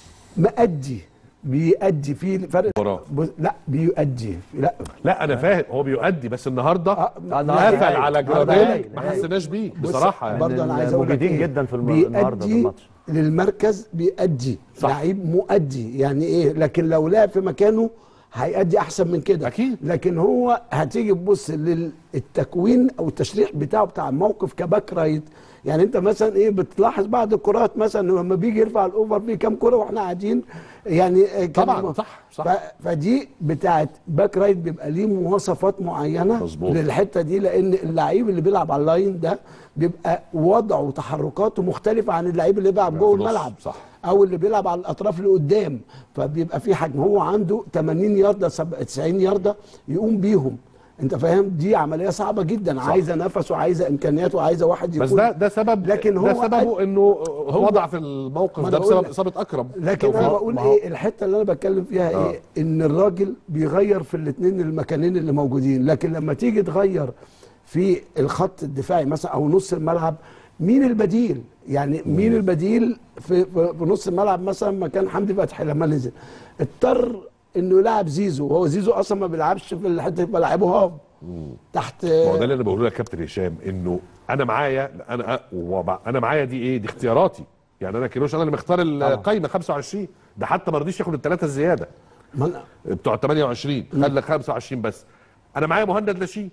مأدي بيأدي في فرق مباراة. بص- لا بيؤدي لا لا انا فاهم هو بيؤدي بس النهارده آه، النهاردة قفل هايل. على النهاردة جرابيل هايل. ما هايل. حسيناش بيه بص، بصراحه يعني برضه انا عايز اقول لك موجودين إيه؟ جدا في الم- النهاردة في بيأدي الماتش. للمركز بيأدي صح. لعيب مؤدي يعني ايه لكن لو لعب في مكانه هيأدي احسن من كده أكيد. لكن هو هتيجي تبص للتكوين او التشريح بتاعه بتاع الموقف كباك رايت يعني انت مثلا ايه بتلاحظ بعض الكرات مثلا لما بيجي يرفع الاوفر في كام كره واحنا قاعدين يعني آه، كان- طبعاً، صح، صح. ف- فدي بتاعت باك رايت بيبقى ليه مواصفات معينه مظبوط. للحته دي لان اللعيب اللي بيلعب على اللاين ده بيبقى وضعه وتحركاته مختلفه عن اللعيب اللي بيلعب جوه في النص، الملعب صح. او اللي بيلعب على الاطراف اللي قدام فبيبقى في حجم هو عنده 80 يارده سب- 90 يارده يقوم بيهم انت فاهم دي عمليه صعبه جدا صح. عايزه نفس وعايزه امكانيات وعايزه واحد يكون بس ده ده سبب لكن ده هو سببه انه هو- وضع في الموقف ما ده أنا بقول بسبب لك. اصابه اكرم لكن انا توفيق. بقول ما هو- ايه الحته اللي انا بتكلم فيها آه. ايه ان الراجل بيغير في الاثنين المكانين اللي موجودين لكن لما تيجي تغير في الخط الدفاعي مثلا او نص الملعب مين البديل يعني مين البديل في, في, في نص الملعب مثلا مكان حمدي فتحي لما نزل اضطر انه يلعب زيزو وهو زيزو اصلا ما بيلعبش في الحته بلعبه هاف تحت ما هو ده اللي انا بقوله لك كابتن هشام انه انا معايا انا وبع- انا معايا دي ايه دي اختياراتي يعني انا كيروش انا اللي مختار القايمه 25 ده حتى ما رضيش ياخد الثلاثه الزياده ما أنا- بتوع 28 خد لك 25 بس انا معايا مهند لاشين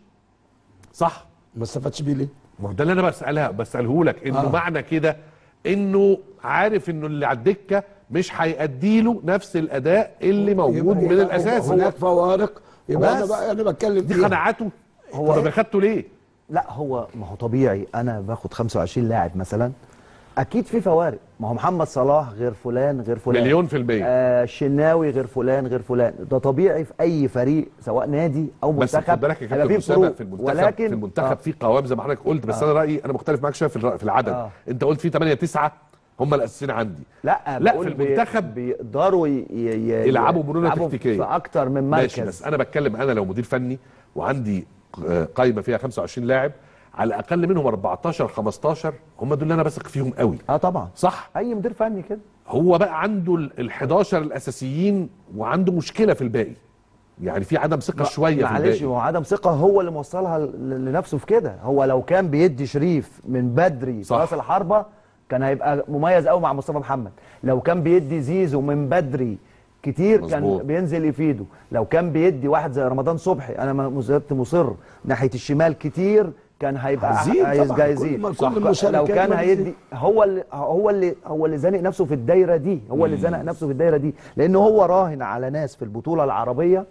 صح ما استفادش بيه ليه؟ ما هو ده اللي انا بسالها بساله لك انه آه. آه. معنى كده انه عارف انه اللي على الدكه مش هيأدي له نفس الاداء اللي موجود يبقى- من يبقى الاساس هناك فوارق يبقى انا بس. بقى انا بتكلم دي فيها. قناعاته هو- هو خدته ليه؟ لا هو ما هو طبيعي انا باخد 25 لاعب مثلا اكيد في فوارق ما هو محمد صلاح غير فلان غير فلان مليون في المية. آه الشناوي غير فلان غير فلان ده طبيعي في اي فريق سواء نادي او بس منتخب خد بالك يا هيبقى كابتن فيه اسامه فروق. في المنتخب ولكن في المنتخب آه. في قوام زي ما حضرتك قلت بس انا رايي انا مختلف معاك شويه في الر- في العدد آه. انت قلت في 8 9 هم الاساسيين عندي لا لا بقول في بي- المنتخب بيقدروا ي... ي... يلعبوا مرونة يلعبوا تكتيكية. في اكتر من مركز ماشي بس انا بتكلم انا لو مدير فني وعندي آه، قايمه فيها 25 لاعب على الاقل منهم 14 15 هم دول اللي انا بثق فيهم قوي اه طبعا صح اي مدير فني كده هو بقى عنده ال 11 الاساسيين وعنده مشكله في الباقي يعني في عدم ثقه شويه في معلش الباقي ما هو عدم ثقه هو اللي موصلها ل- لنفسه في كده هو لو كان بيدي شريف من بدري صح. في راس الحربه كان هيبقى مميز قوي مع مصطفى محمد لو كان بيدي زيزو من بدري كتير مظبوط. كان بينزل يفيده لو كان بيدي واحد زي رمضان صبحي انا ما زلت مصر ناحيه الشمال كتير كان هيبقى هيزيد عايز طبعاً. جاي كل يزيد ما- كل صح. المشاركات لو كان ما هيدي بتزيد. هو اللي هو اللي هو اللي زانق نفسه في الدايره دي هو اللي زانق نفسه في الدايره دي لان هو راهن على ناس في البطوله العربيه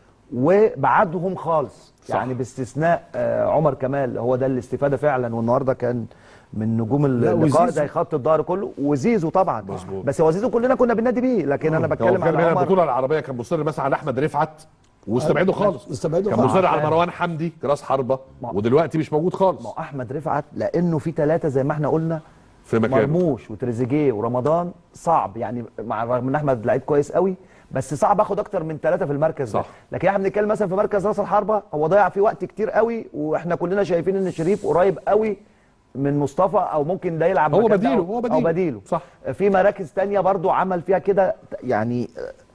وبعدهم خالص صح. يعني باستثناء آه، عمر كمال هو ده الاستفاده فعلا والنهارده كان من نجوم لا، اللقاء وزيزو. زي خط الظهر كله وزيزو طبعا مظبوط. بس هو زيزو كلنا كنا بننادي بيه لكن انا هو بتكلم كان على من عمر البطوله العربيه كان مصر مثلا على احمد رفعت واستبعده خالص استبعده كان خالص. مصر على عشان- مروان حمدي راس حربه ما- ودلوقتي مش موجود خالص ما هو احمد رفعت لانه في ثلاثه زي ما احنا قلنا في مكانه مرموش وتريزيجيه ورمضان صعب يعني مع الرغم ان احمد لعيب كويس قوي بس صعب اخد اكتر من ثلاثه في المركز صح. ده لكن احنا بنتكلم مثلا في مركز راس الحربه هو ضيع فيه وقت كتير قوي واحنا كلنا شايفين ان شريف قريب قوي من مصطفى او ممكن ده يلعب هو مكان ده بديله، أو- هو او بديله. بديله صح. في مراكز تانية برضو عمل فيها كده يعني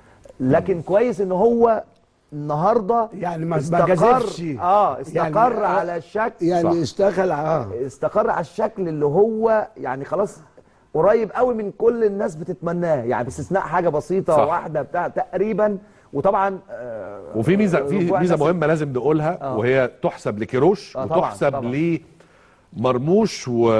لكن كويس ان هو النهارده يعني ما- ما استقر- جازفش. اه استقر يعني- على الشكل يعني صح. اشتغل اه استقر على الشكل اللي هو يعني خلاص قريب قوي من كل الناس بتتمناه يعني باستثناء حاجه بسيطه صح. واحده بتاع تقريبا وطبعا آه، وفي ميزه في رجوع ميزه ناس- مهمه لازم نقولها آه. وهي تحسب لكيروش آه، طبعاً، وتحسب طبعاً. لمرموش و...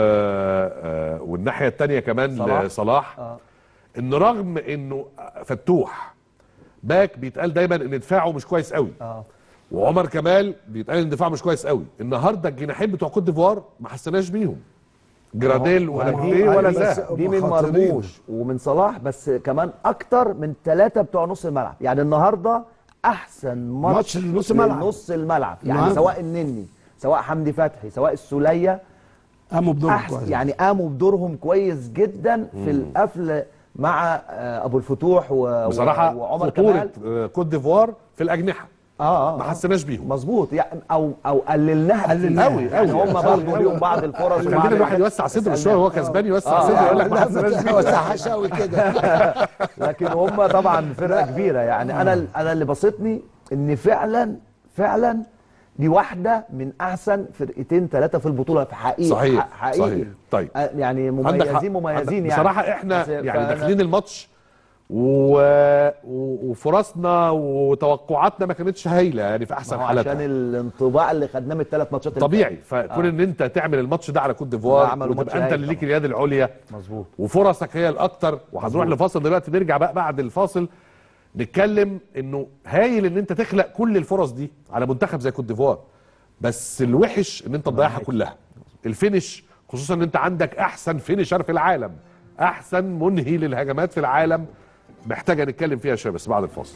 آه، والناحيه الثانيه كمان صلاح. لصلاح آه. ان رغم انه فتوح باك بيتقال دايما ان دفاعه مش كويس قوي اه وعمر كمال بيتقال ان دفاعه مش كويس قوي النهارده الجناحين بتوع كوت ديفوار ما حسناش بيهم جراديل ولا ما هو- بيه ولا بس- زاه دي من خطيرين. مرموش ومن صلاح بس كمان اكتر من ثلاثه بتوع نص الملعب يعني النهارده احسن ماتش ماتش لنص الملعب. نص الملعب يعني النهاردة. سواء النني سواء حمدي فتحي سواء السوليه قاموا بدورهم احسن كويس. يعني قاموا بدورهم كويس جدا في القفل مع آه، ابو الفتوح و... بصراحه و... وعمر خطوره كمال آه، كوت ديفوار في الاجنحه اه اه ما آه. حسناش بيهم مظبوط يعني او او قللناها قللناها. قوي يعني أوي. هم برضه ليهم بعض الفرص خلينا وبعض الواحد الحاجات. يوسع صدره شويه وهو كسبان يوسع آه، صدره آه، يقول لك ما لا حسناش ما بيهم توسعهاش قوي كده لكن هم طبعا فرقه كبيره يعني انا انا اللي بسطني ان فعلا فعلا دي واحده من احسن فرقتين ثلاثه في البطوله في حقيقي صحيح، حقيقي صحيح. طيب. آه، يعني عندك حق. مميزين مميزين عندك- يعني بصراحه احنا بس يعني فأنا- داخلين الماتش و... و- وفرصنا وتوقعاتنا ما كانتش هايله يعني في ما احسن هو عشان حالاتها الانطباع اللي خدناه من الثلاث ماتشات اللي طبيعي فكون ان انت تعمل الماتش ده على كوت لا، ديفوار عملوا ماتش وتبقى انت هايل اللي ليك طبعا. اليد العليا فاتوا. مظبوط وفرصك هي الاكتر وهنروح لفاصل دلوقتي نرجع بقى بعد الفاصل نتكلم انه هايل ان انت تخلق كل الفرص دي على منتخب زي كوت ديفوار بس الوحش ان انت تضيعها كلها الفينش خصوصا ان انت عندك احسن فينشر في العالم احسن منهي للهجمات في العالم محتاجه نتكلم فيها شويه بس بعد الفاصل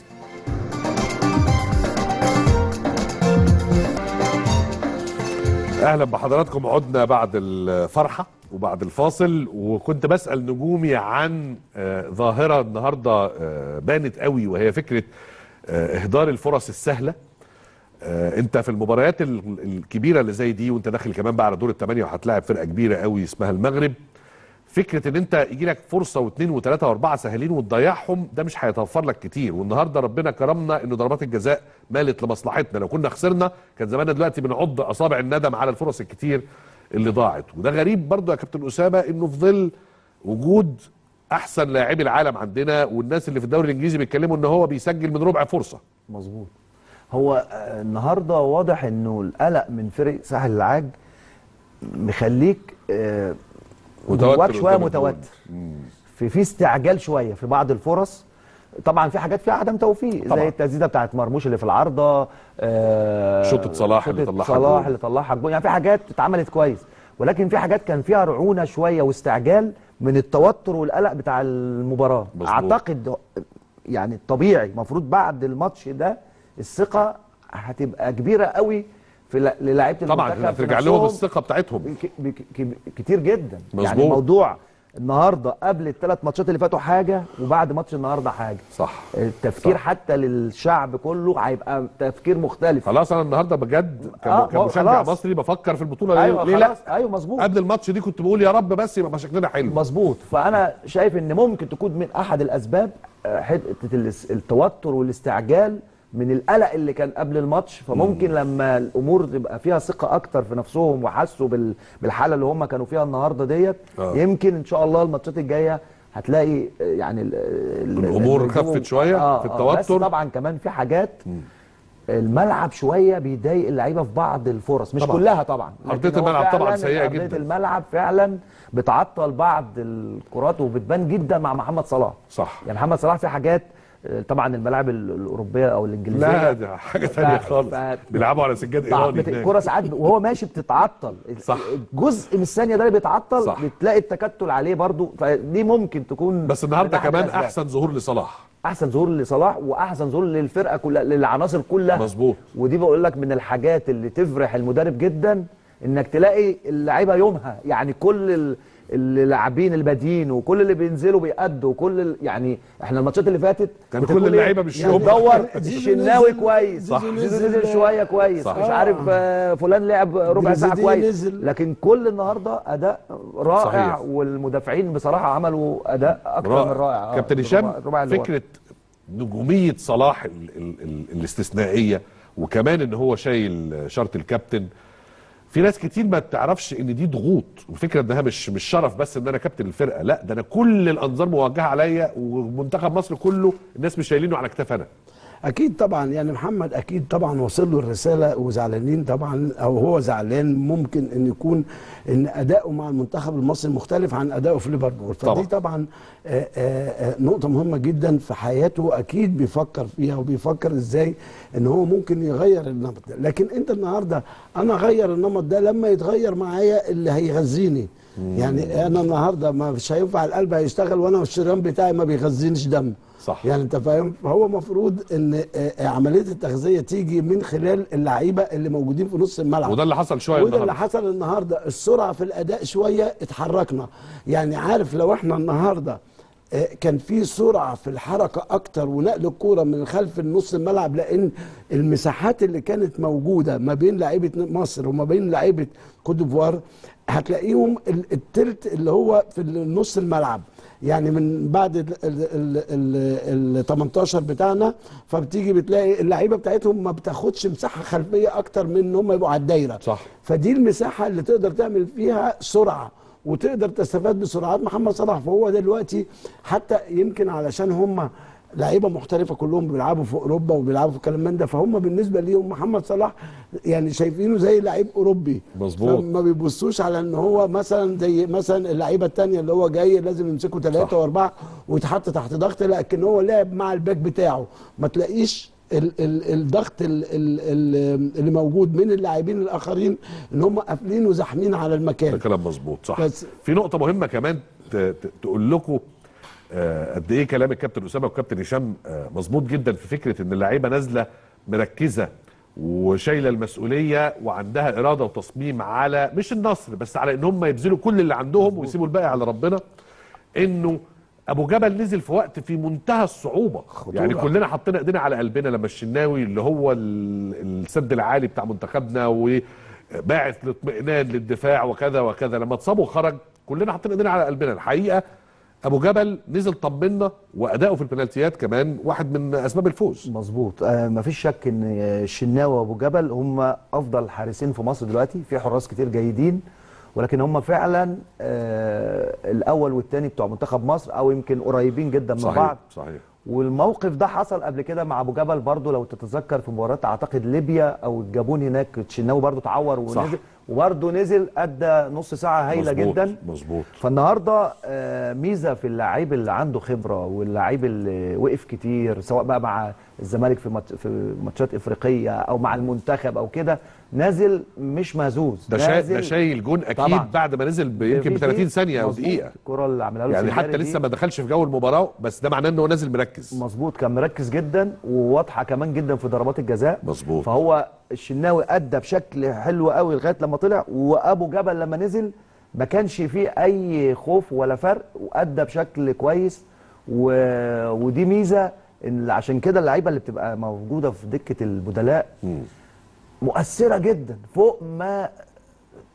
اهلا بحضراتكم عدنا بعد الفرحه وبعد الفاصل وكنت بسال نجومي عن آه، ظاهره النهارده آه، بانت قوي وهي فكره آه، اهدار الفرص السهله آه، انت في المباريات ال- الكبيره اللي زي دي وانت داخل كمان بقى على دور الثمانيه وهتلاعب فرقه كبيره قوي اسمها المغرب فكره ان انت يجي لك فرصه واثنين وثلاثه واربعه سهلين وتضيعهم ده مش هيتوفر لك كتير والنهارده ربنا كرمنا ان ضربات الجزاء مالت لمصلحتنا لو كنا خسرنا كان زماننا دلوقتي بنعض اصابع الندم على الفرص الكتير اللي ضاعت وده غريب برضو يا كابتن اسامه انه في ظل وجود احسن لاعبي العالم عندنا والناس اللي في الدوري الانجليزي بيتكلموا ان هو بيسجل من ربع فرصه مظبوط هو آه، النهارده واضح انه القلق من فرق ساحل العاج مخليك آه، متوتر جواك شويه قدام الجون. متوتر في في استعجال شويه في بعض الفرص طبعا في حاجات فيها عدم توفيق طبعاً. زي التسديده بتاعت مرموش اللي في العارضه آه، شوطة صلاح اللي شوطة طلعها صلاح جون. اللي طلعها جون يعني في حاجات اتعملت كويس ولكن في حاجات كان فيها رعونه شويه واستعجال من التوتر والقلق بتاع المباراه مظبوط. اعتقد يعني الطبيعي المفروض بعد الماتش ده الثقه هتبقى كبيره قوي في ل- للاعيبه طبعا المنتخب في ترجع لهم نفسهم. الثقه بتاعتهم ك- بك- ك- كتير جدا مظبوط. يعني الموضوع النهارده قبل الثلاث ماتشات اللي فاتوا حاجه وبعد ماتش النهارده حاجه صح التفكير صح. حتى للشعب كله هيبقى تفكير مختلف خلاص انا النهارده بجد كم- آه، كمشجع خلاص. مصري بفكر في البطوله ليه, ايوه ليه لا خلاص ايوه مظبوط قبل الماتش دي كنت بقول يا رب بس يبقى شكلنا حلو مظبوط فانا شايف ان ممكن تكون من احد الاسباب آه، حته الاس- التوتر والاستعجال من القلق اللي كان قبل الماتش فممكن لما الامور تبقى فيها ثقه اكتر في نفسهم وحسوا بال- بالحاله اللي هم كانوا فيها النهارده ديت آه. يمكن ان شاء الله الماتشات الجايه هتلاقي آه، يعني ال- ال- الأمور الهجوم- خفت شوية في بس التوتر. طبعا كمان في حاجات الملعب شويه بيضايق اللعيبه في بعض الفرص مش طبعاً. كلها طبعا أرضية لكن هو الملعب طبعاً فعلاً سيئة أرضية جداً. الملعب فعلا بتعطل بعض الكرات وبتبان جدا مع محمد صلاح صح يعني محمد صلاح في حاجات آه، طبعا الملاعب ال- الاوروبيه او الانجليزيه لا ده حاجه ثانيه ف- خالص ف- بيلعبوا على سجاد طبعاً ايراني بت- هناك. الكره ساعات ب- وهو ماشي بتتعطل صح. جزء من الثانيه ده اللي بيتعطل صح. بتلاقي التكتل عليه برضو فدي ممكن تكون بس النهارده من أحد كمان الأسباب. احسن ظهور لصلاح احسن ظهور لصلاح واحسن ظهور للفرقه كلها للعناصر كلها مظبوط. ودي بقول لك من الحاجات اللي تفرح المدرب جدا انك تلاقي اللعيبه يومها يعني كل ال- اللاعبين البادين وكل اللي بينزلوا بيأدوا وكل ال- يعني احنا الماتشات اللي فاتت كان بتقول كل إيه؟ اللعيبة مش يعني يومها. دور زيزو الشناوي نزل- كويس صح. زيزو زيزو نزل نزل- شويه كويس صح. مش عارف آه، فلان لعب ربع ساعه جريزيدي كويس نزل. لكن كل النهارده اداء رائع صحيح. والمدافعين بصراحه عملوا اداء اكثر من رائع آه، كابتن الربع- هشام الربع اللي ورا. فكره نجوميه صلاح ال ال ال الاستثنائيه وكمان ان هو شايل شرط الكابتن في ناس كتير ما تعرفش ان دي ضغوط وفكره انها مش مش شرف بس ان انا كابتن الفرقه لا ده انا كل الانظار موجهه عليا ومنتخب مصر كله الناس مش شايلينه على كتاف انا اكيد طبعا يعني محمد اكيد طبعا وصل له الرساله وزعلانين طبعا او هو زعلان ممكن ان يكون ان اداؤه مع المنتخب المصري مختلف عن اداؤه في ليفربول طبعاً. فدي طبعا آه، آه، آه، نقطه مهمه جدا في حياته اكيد بيفكر فيها وبيفكر ازاي ان هو ممكن يغير النمط ده لكن انت النهارده انا اغير النمط ده لما يتغير معايا اللي هيغذيني يعني انا النهارده ما مش هينفع القلب هيشتغل وانا والشريان بتاعي ما بيغذينيش دم صح. يعني انت فاهم فهو المفروض ان آه، آه، عمليه التغذيه تيجي من خلال اللعيبه اللي موجودين في نص الملعب وده اللي حصل شويه وده اللي النهارده حصل النهارده السرعه في الاداء شويه اتحركنا يعني عارف لو احنا النهارده آه، كان في سرعه في الحركه اكتر ونقل الكوره من خلف النص الملعب لان المساحات اللي كانت موجوده ما بين لعيبه مصر وما بين لعيبه كوت ديفوار هتلاقيهم ال- التلت اللي هو في نص الملعب يعني من بعد ال ال ال 18 بتاعنا فبتيجي بتلاقي اللعيبه بتاعتهم ما بتاخدش مساحه خلفيه اكتر من ان هم يبقوا على الدايره صح. فدي المساحه اللي تقدر تعمل فيها سرعه وتقدر تستفاد بسرعات محمد صلاح فهو دلوقتي حتى يمكن علشان هم لعيبه محترفه كلهم بيلعبوا في اوروبا وبيلعبوا في الكلام من ده فهم بالنسبه ليهم محمد صلاح يعني شايفينه زي لعيب اوروبي مظبوط. ما بيبصوش على ان هو مثلا زي مثلا اللعيبه التانية اللي هو جاي لازم يمسكوا صح. ثلاثه واربعه ويتحط تحت ضغط لكن هو لعب مع الباك بتاعه ما تلاقيش ال ال الضغط ال ال ال اللي موجود من اللاعبين الاخرين ان هم قافلين وزاحمين على ده المكان كلام مظبوط صح بس- في نقطه مهمه كمان ت- ت- تقول لكم آه، قد ايه كلام الكابتن اسامه والكابتن هشام آه، مظبوط جدا في فكره ان اللعيبه نازله مركزه وشايله المسؤوليه وعندها اراده وتصميم على مش النصر بس على ان هم يبذلوا كل اللي عندهم ويسيبوا الباقي على ربنا انه ابو جبل نزل في وقت في منتهى الصعوبه خطورة. يعني كلنا حطينا ايدينا على قلبنا لما الشناوي اللي هو ال- السد العالي بتاع منتخبنا وباعث الاطمئنان للدفاع وكذا وكذا لما اتصاب وخرج كلنا حطينا ايدينا على قلبنا الحقيقه ابو جبل نزل طمنا واداؤه في البنالتيات كمان واحد من اسباب الفوز مظبوط آه مفيش شك ان الشناوي وابو جبل هم افضل حارسين في مصر دلوقتي في حراس كتير جيدين ولكن هم فعلا آه الاول والثاني بتوع منتخب مصر او يمكن قريبين جدا من صحيح بعض صحيح والموقف ده حصل قبل كده مع ابو جبل برضو لو تتذكر في مباراه اعتقد ليبيا او الجابون هناك الشناوي برضو تعور صح. ونزل وبرضو نزل ادى نص ساعه هايله مظبوط، جدا مظبوط فالنهارده آه، ميزه في اللعيب اللي عنده خبره واللعيب اللي وقف كتير سواء بقى مع الزمالك في مات- في ماتشات افريقيه او مع المنتخب او كده نازل مش مهزوز ده شايل نازل ده شايل جون اكيد طبعاً. بعد ما نزل ب- يمكن ب في- 30 في- ثانيه او مظبوط. دقيقه الكره اللي عملها له يعني السنجاري حتى دي لسه ما دخلش في جو المباراه بس ده معناه ان هو نازل مركز مظبوط كان مركز جدا وواضحه كمان جدا في ضربات الجزاء مظبوط. فهو الشناوي ادى بشكل حلو قوي لغايه لما طلع وابو جبل لما نزل ما كانش فيه اي خوف ولا فرق وادى بشكل كويس و... ودي ميزه ان عشان كده اللعيبه اللي بتبقى موجوده في دكه البدلاء مؤثره جدا فوق ما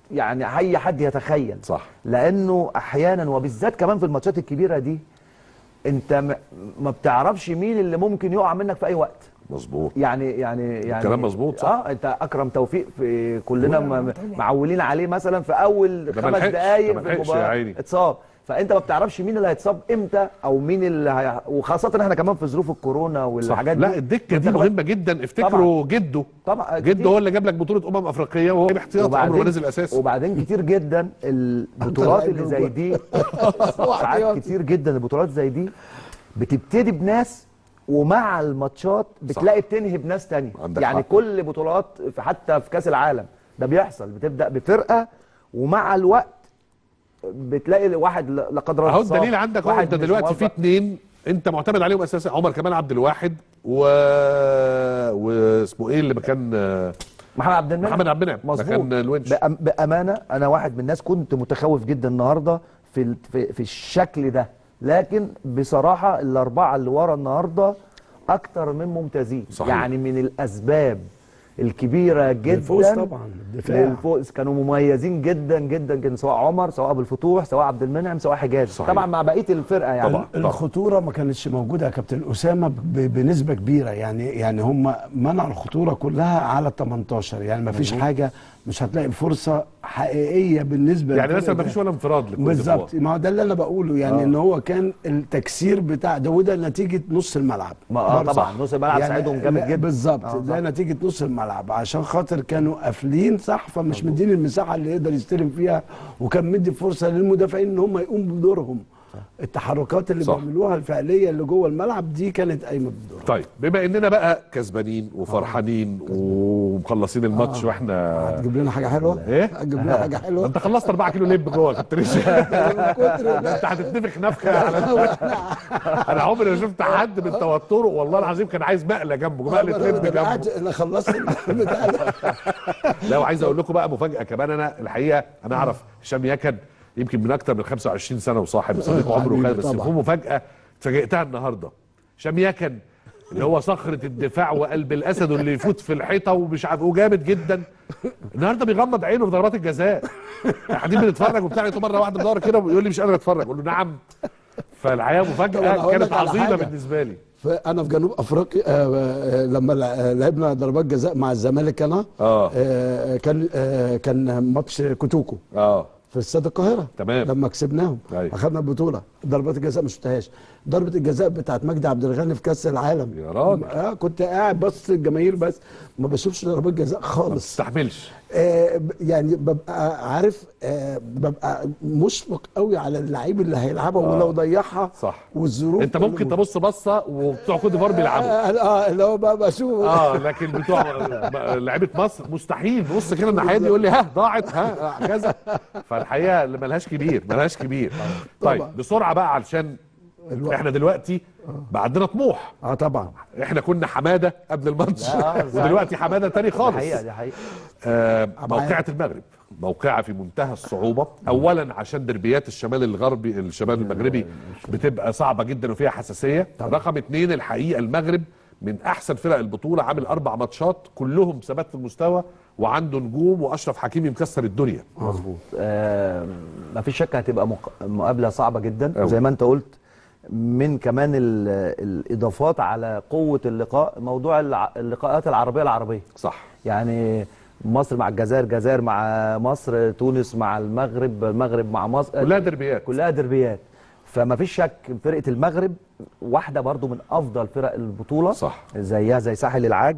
يعني اي حد يتخيل صح. لانه احيانا وبالذات كمان في الماتشات الكبيره دي انت م- ما بتعرفش مين اللي ممكن يقع منك في اي وقت مظبوط يعني يعني يعني الكلام مظبوط، صح. اه انت اكرم توفيق في كلنا طبعاً، م- طبعاً. معولين عليه مثلا في اول ده ما خمس لحقش، دقائق ده ما في لحقش يا المباراه عيني. اتصاب فانت ما بتعرفش مين اللي هيتصاب امتى او مين اللي هي... وخاصه احنا كمان في ظروف الكورونا صح والحاجات دي لا الدكه دي بتاخد- مهمه جدا افتكروا جده طبعا جده كتير. هو اللي جاب لك بطوله امم افريقيه وهو احتياط عمره ما نزل اساسي وبعدين كتير جدا البطولات اللي زي دي ساعات احتياطي. كتير جدا البطولات زي دي بتبتدي بناس ومع الماتشات بتلاقي بتنهي بناس تانية عندك يعني حق. كل بطولات في حتى في كاس العالم ده بيحصل بتبدا بفرقه ومع الوقت بتلاقي واحد لا لا قدر الله اهو اتصاب، الدليل عندك اهو واحد انت مش دلوقتي في موفق. اتنين انت معتمد عليهم اساسا عمر كمال عبد الواحد و واسمه ايه اللي مكان محمد عبد المنعم محمد عبد المنعم مظبوط مكان الونش بأم- بامانه انا واحد من الناس كنت متخوف جدا النهارده في ال- في, في الشكل ده لكن بصراحه الاربعه اللي ورا النهارده اكتر من ممتازين صحيح. يعني من الاسباب الكبيره جدا الفوز طبعا الدفاع للفوز كانوا مميزين جدا جدا جدا سواء عمر سواء ابو الفتوح سواء عبد المنعم سواء حجاز صحيح. طبعا مع بقيه الفرقه يعني طبعا. الخطوره ما كانتش موجوده يا كابتن اسامه ب- بنسبه كبيره يعني يعني هم منعوا الخطوره كلها على ال 18 يعني ما فيش حاجه مش هتلاقي فرصه حقيقيه بالنسبه يعني للفرق مثلا ما ده. فيش ولا انفراد لكل بالظبط ما هو ده اللي انا بقوله يعني آه. ان هو كان التكسير بتاع ده وده نتيجه نص الملعب ما آه برضه. طبعا نص الملعب ساعدهم جامد لا، جدا بالظبط آه، ده صح. نتيجه نص الملعب عشان خاطر كانوا قافلين صح فمش مدين المساحه اللي يقدر يستلم فيها وكان مدي فرصه للمدافعين ان هم يقوموا بدورهم التحركات اللي صح. بيعملوها الفعليه اللي جوه الملعب دي كانت قايمه بدورها طيب بما اننا بقى كسبانين وفرحانين ومخلصين الماتش واحنا هتجيب لنا حاجه حلوه إيه؟ هتجيب لنا حاجه حلوه انت خلصت 4 كيلو لب جوه يا كابتن هشام. من كتر انت هتتنفخ نفخه على انا عمري ما شفت حد من توتره والله العظيم كان عايز مقله جنبه مقله لب انا جنبه قاعد- انا خلصت البتاع ده لا وعايز اقول لكم بقى مفاجاه كمان انا الحقيقه انا اعرف هشام يكن يمكن من اكتر من 25 سنه وصاحب صديق عمره حبيبي وكده بس طبعا. في مفاجاه اتفاجئتها النهارده هشام يكن اللي هو صخره الدفاع وقلب الاسد واللي يفوت في الحيطه ومش عارف وجامد جدا النهارده بيغمض عينه في ضربات الجزاء قاعدين بنتفرج وبتاع لقيته مره واحده بدور كده ويقول لي مش قادر اتفرج اقول له نعم فالحقيقه طب أنا مفاجاه هقول كانت لك على عظيمه حاجة. بالنسبه لي فانا في جنوب افريقيا آه، آه، لما لع- لعبنا ضربات جزاء مع الزمالك انا آه. آه، كان آه، كان ماتش كوتوكو اه في استاد القاهره تمام. لما كسبناهم أيوة. اخذنا البطوله ضربات الجزاء ما شفتهاش ضربه الجزاء بتاعت مجدي عبد الغني في كاس العالم يا راجل. اه كنت قاعد بص الجماهير بس ما بشوفش ضربات جزاء ما خالص تستحملش آه ب- يعني ببقى عارف آه ببقى مشفق قوي على اللعيب اللي هيلعبها ولو ضيعها صح. والظروف انت ممكن اللي- تبص بصه وبتوع كوت ديفوار بيلعبوا اه آه، اللي هو بقى بشوف اه لكن بتوع لعيبه مصر مستحيل بص كده الناحيه دي يقول لي ها ضاعت ها كذا فالحقيقه اللي ملهاش كبير ملهاش كبير طيب طبعا. بسرعه بقى علشان الوقت. احنا دلوقتي بقى عندنا طموح اه طبعا احنا كنا حماده قبل الماتش لا، صحيح. ودلوقتي حماده تاني دي خالص حقيقه دي حقيقه آه أبعاد. موقعة المغرب موقعة في منتهى الصعوبة أولا عشان دربيات الشمال الغربي الشمال المغربي بتبقى صعبة جدا وفيها حساسية رقم اتنين الحقيقة المغرب من أحسن فرق البطولة عامل أربع ماتشات كلهم ثبات في المستوى وعنده نجوم وأشرف حكيمي مكسر الدنيا مظبوط آه مفيش شك هتبقى مق... مقابله صعبه جدا أوي. زي ما انت قلت من كمان ال... الاضافات على قوه اللقاء موضوع الع... اللقاءات العربيه العربيه صح يعني مصر مع الجزائر الجزائر مع مصر تونس مع المغرب المغرب مع مصر كلها دربيات كلها دربيات فما فيش شك فرقه المغرب واحده برضو من افضل فرق البطوله صح. زيها زي ساحل العاج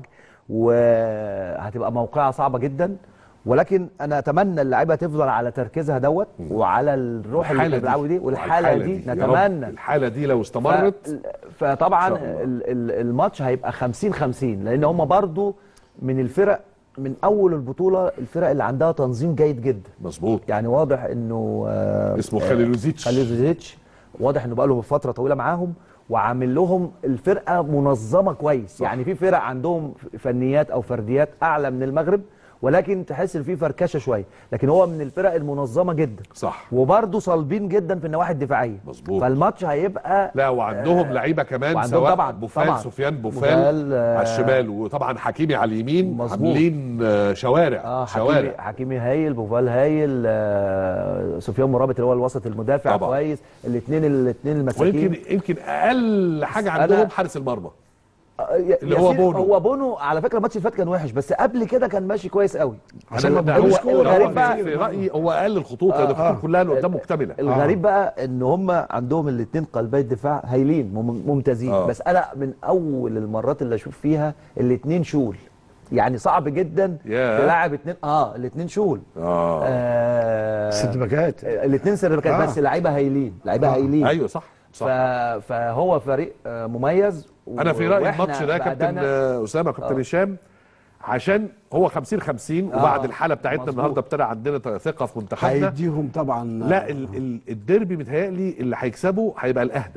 وهتبقى موقعها صعبه جدا ولكن انا اتمنى اللعيبه تفضل على تركيزها دوت وعلى الروح اللي الحالة بيلعبوا دي والحاله والحالة دي يا رب نتمنى الحالة دي لو استمرت ف... فطبعا إن شاء الله. ال- ال- الماتش هيبقى 50 50 لان هم برضو من الفرق من اول البطوله الفرق اللي عندها تنظيم جيد جدا مظبوط يعني واضح انه آه، اسمه خليلوزيتش. خليلوزيتش واضح انه بقى له فتره طويله معاهم وعامل لهم الفرقه منظمه كويس صح. يعني في فرق عندهم فنيات او فرديات اعلى من المغرب ولكن تحس ان في فركشه شويه لكن هو من الفرق المنظمه جدا صح وبرده صلبين جدا في النواحي الدفاعيه مظبوط. فالماتش هيبقى لا وعندهم لعيبه كمان وعندهم سواء طبعاً- بوفال طبعاً. سفيان بوفال, بوفال، آه، على الشمال وطبعا حكيمي على اليمين مظبوط. عاملين آه، شوارع اه حكيمي شوارع حكيمي هايل بوفال هايل آه سفيان مرابط اللي هو الوسط المدافع طبعاً. كويس الاثنين الاثنين المساكين ويمكن يمكن اقل حاجه أنا- عندهم حارس المرمى آه، يا- اللي هو ياسين- بونو. هو بونو على فكره الماتش اللي فات كان وحش بس قبل كده كان ماشي كويس قوي عشان ما ده بيعملوش هو كورة. الغريب هو بقى كتير. في رايي هو اقل الخطوط لان آه، الخطوط آه. كلها اللي قدام مكتمله الغريب بقى ان هم عندهم الاثنين قلبي الدفاع هايلين مم- ممتازين آه. بس انا من اول المرات اللي اشوف فيها الاثنين شول يعني صعب جدا ياه. تلاعب اثنين اه الاثنين شول اه آه ست باكات الاثنين سيرفيكات آه. بس لعيبه هايلين لعيبه آه. هايلين ايوه صح ف... صح فهو فريق آه، مميز و- انا في رايي وإحنا الماتش ده كابتن بأدانا- آه، اسامه كابتن آه. هشام عشان هو 50 50 آه، وبعد الحاله بتاعتنا مظبوط. النهارده ابتدى عندنا ثقه في منتخبنا هيديهم طبعا لا ال ال الديربي متهيألي اللي هيكسبه هيبقى الاهدى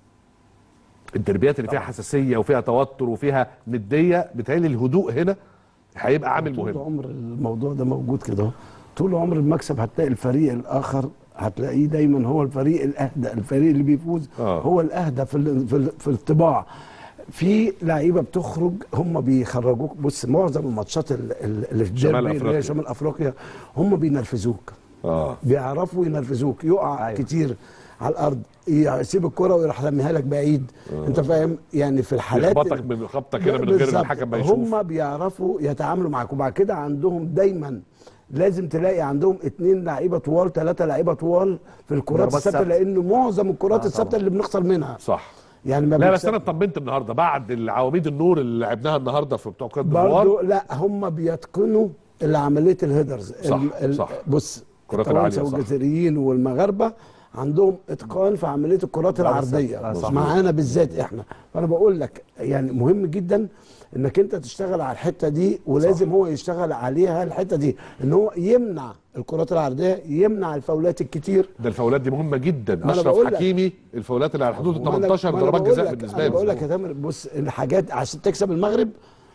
الدربيات اللي فيها حساسيه وفيها توتر وفيها نديه بتهيألي الهدوء هنا هيبقى عامل طول مهم عمر الموضوع ده موجود كده طول عمر المكسب هتلاقي الفريق الاخر هتلاقيه دايما هو الفريق الاهدى الفريق اللي بيفوز آه. هو الاهدى في ال- في, ال- في الطباع في لعيبه بتخرج هم بيخرجوك بص معظم الماتشات ال- ال- اللي في شمال الديربي اللي أفريقيا. هي شمال افريقيا هم بينرفزوك اه بيعرفوا ينرفزوك يقع أيوة. أيوة. كتير على الارض يسيب الكرة ويروح لميها لك بعيد انت فاهم يعني في الحالات يخبطك من خبطه كده من غير ما بالظبط. الحكم ما يشوف هم بيعرفوا يتعاملوا معاك وبعد كده عندهم دايما لازم تلاقي عندهم اتنين لعيبه طوال ثلاثه لعيبه طوال في الكرات ضربات الثابته ثابتة. لان معظم الكرات آه الثابته طبعا. اللي بنخسر منها صح يعني ما لا بس بيكسب- انا اطمنت النهارده بعد العواميد النور اللي لعبناها النهارده في بتوع كوت ديفوار برضو لا هم بيتقنوا اللي عمليه الهيدرز صح، ال- ال- صح. بص الكرات التوانسه العالية، صح. والجزائريين والمغاربه عندهم اتقان في عمليه الكرات العرضيه آه، صح. معانا بالذات احنا فانا بقول لك يعني مهم جدا انك انت تشتغل على الحته دي ولازم هو يشتغل عليها الحته دي ان هو يمنع الكرات العرضيه يمنع الفاولات الكتير ده الفاولات دي مهمه جدا ما أنا اشرف بقول لك. حكيمي الفاولات اللي على حدود ال وأنا- 18 وأنا ضربات بقول جزاء لك- بالنسبه انا لي بقول لك يا تامر بص الحاجات عشان تكسب المغرب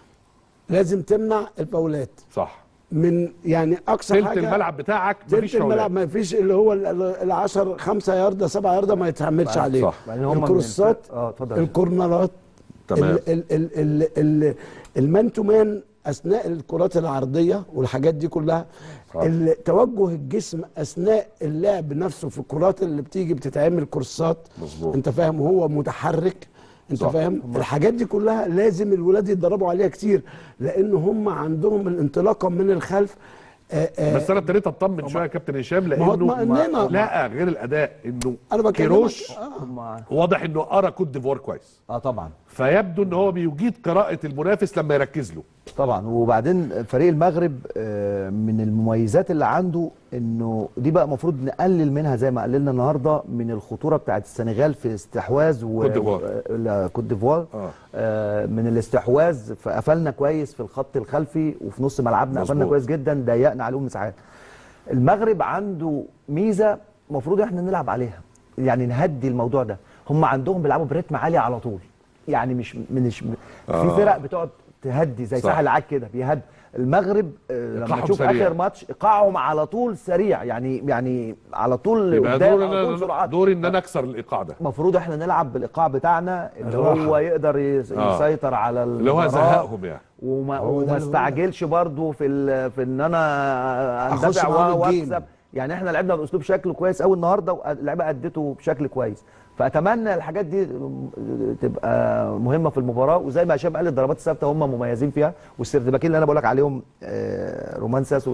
لازم تمنع الفاولات صح من يعني اقصى تلت حاجه الملعب بتاعك تلت مفيش الملعب فاولات ما فيش اللي هو ال 10 5 ياردة 7 ياردة ما يتحملش صح. عليه صح. بعدين هم من الكروسات الفرق- اه اتفضل الكورنرات تمام. ال- ال- ال- ال- ال- المان تو مان اثناء الكرات العرضيه والحاجات دي كلها صح. ال- توجه الجسم اثناء اللعب نفسه في الكرات اللي بتيجي بتتعمل كورسات مظبوط. انت فاهم وهو متحرك انت صح. فاهم الحاجات دي كلها لازم الولاد يتدربوا عليها كتير لان هم عندهم الانطلاقه من الخلف آه، آه، بس انا ابتديت اطمن شويه يا كابتن هشام ما هو لانه اطمئننا. لا غير الاداء انه انا بكلمك كيروش آه. هم- واضح انه قرا كوت ديفوار كويس اه طبعا فيبدو ان هو بيجيد قراءه المنافس لما يركز له طبعا وبعدين فريق المغرب آه، من المميزات اللي عنده انه دي بقى المفروض نقلل منها زي ما قللنا النهارده من الخطوره بتاعت السنغال في استحواذ و... كوت ديفوار. و- لا، كوت ديفوار آه. آه، من الاستحواذ فقفلنا كويس في الخط الخلفي وفي نص ملعبنا قفلنا مظبوط. كويس جدا ضيقنا عليهم مساحات المغرب عنده ميزه المفروض احنا نلعب عليها يعني نهدي الموضوع ده هم عندهم بيلعبوا بريتم عالي على طول يعني مش مش في آه. فرق بتقعد تهدي زي صح. ساحل العاج كده بيهدي المغرب آه، لما إيقاعهم تشوف سريع. اخر ماتش ايقاعهم على طول سريع يعني يعني على طول يبقى قدام دور على طول إن سرعات دوري ان انا اكسر الايقاع ده المفروض احنا نلعب بالايقاع بتاعنا اللي الراحة. هو يقدر يس- آه. يسيطر على اللي هو المباراة. زهقهم يعني وما, هو ده وما اللي استعجلش برضو في ال- في ان انا أخش اندفع معاهم و- الجيم. واكسب يعني احنا لعبنا باسلوب شكله كويس قوي النهارده واللعيبه ادته بشكل كويس فاتمنى الحاجات دي تبقى مهمه في المباراه وزي ما هشام قال الضربات الثابته هم مميزين فيها والسردباكين اللي انا بقول لك عليهم آه، رومان ساس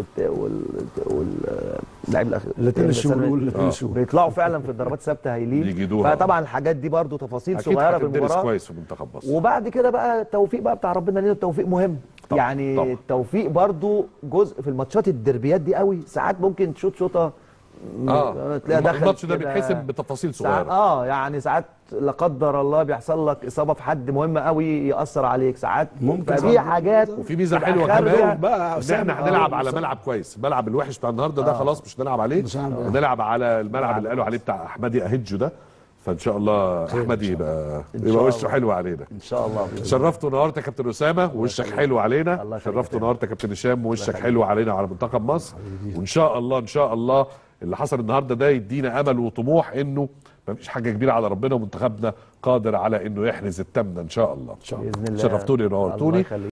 واللاعب الاخير الاثنين الشهور السنة- والاثنين آه. الشهور بيطلعوا فعلا في الضربات الثابته هايلين بيجيدوها. فطبعا الحاجات دي برضو تفاصيل اكيد صغيره في هتدرس المباراه كويس في منتخب مصر وبعد كده بقى التوفيق بقى بتاع ربنا لنا التوفيق مهم طبعا، يعني طبعا. التوفيق برضو جزء في الماتشات الدربيات دي قوي ساعات ممكن تشوط شوطه اه تلاقيها دخلت الماتش ده كده. بيتحسب بتفاصيل ساعات صغيره اه يعني ساعات لا قدر الله بيحصل لك اصابه في حد مهم قوي ياثر عليك ساعات ممكن ففي صح. حاجات وفي ميزه تبقى حلوه خارجة. كمان بقى ان أسامة. احنا هنلعب آه، على أسامة. ملعب كويس الملعب الوحش بتاع النهارده ده آه. خلاص مش هنلعب عليه مش هنلعب. هنلعب على الملعب اللي قالوا عليه بتاع احمدي اهجو ده فان شاء الله احمد يبقى إن يبقى شاء وشه الله. حلو علينا ان شاء الله بإذن الله. شرفتوا النهارده يا كابتن اسامه ووشك حلو علينا الله يخليك شرفتوا يا النهارده يا كابتن هشام ووشك حلو علينا وعلى منتخب مصر وان شاء الله ان شاء الله اللي حصل النهارده ده يدينا امل وطموح انه ما فيش حاجه كبيره على ربنا ومنتخبنا قادر على انه يحرز التامنه ان شاء الله باذن الله شرفتوني الله ونورتوني يخليك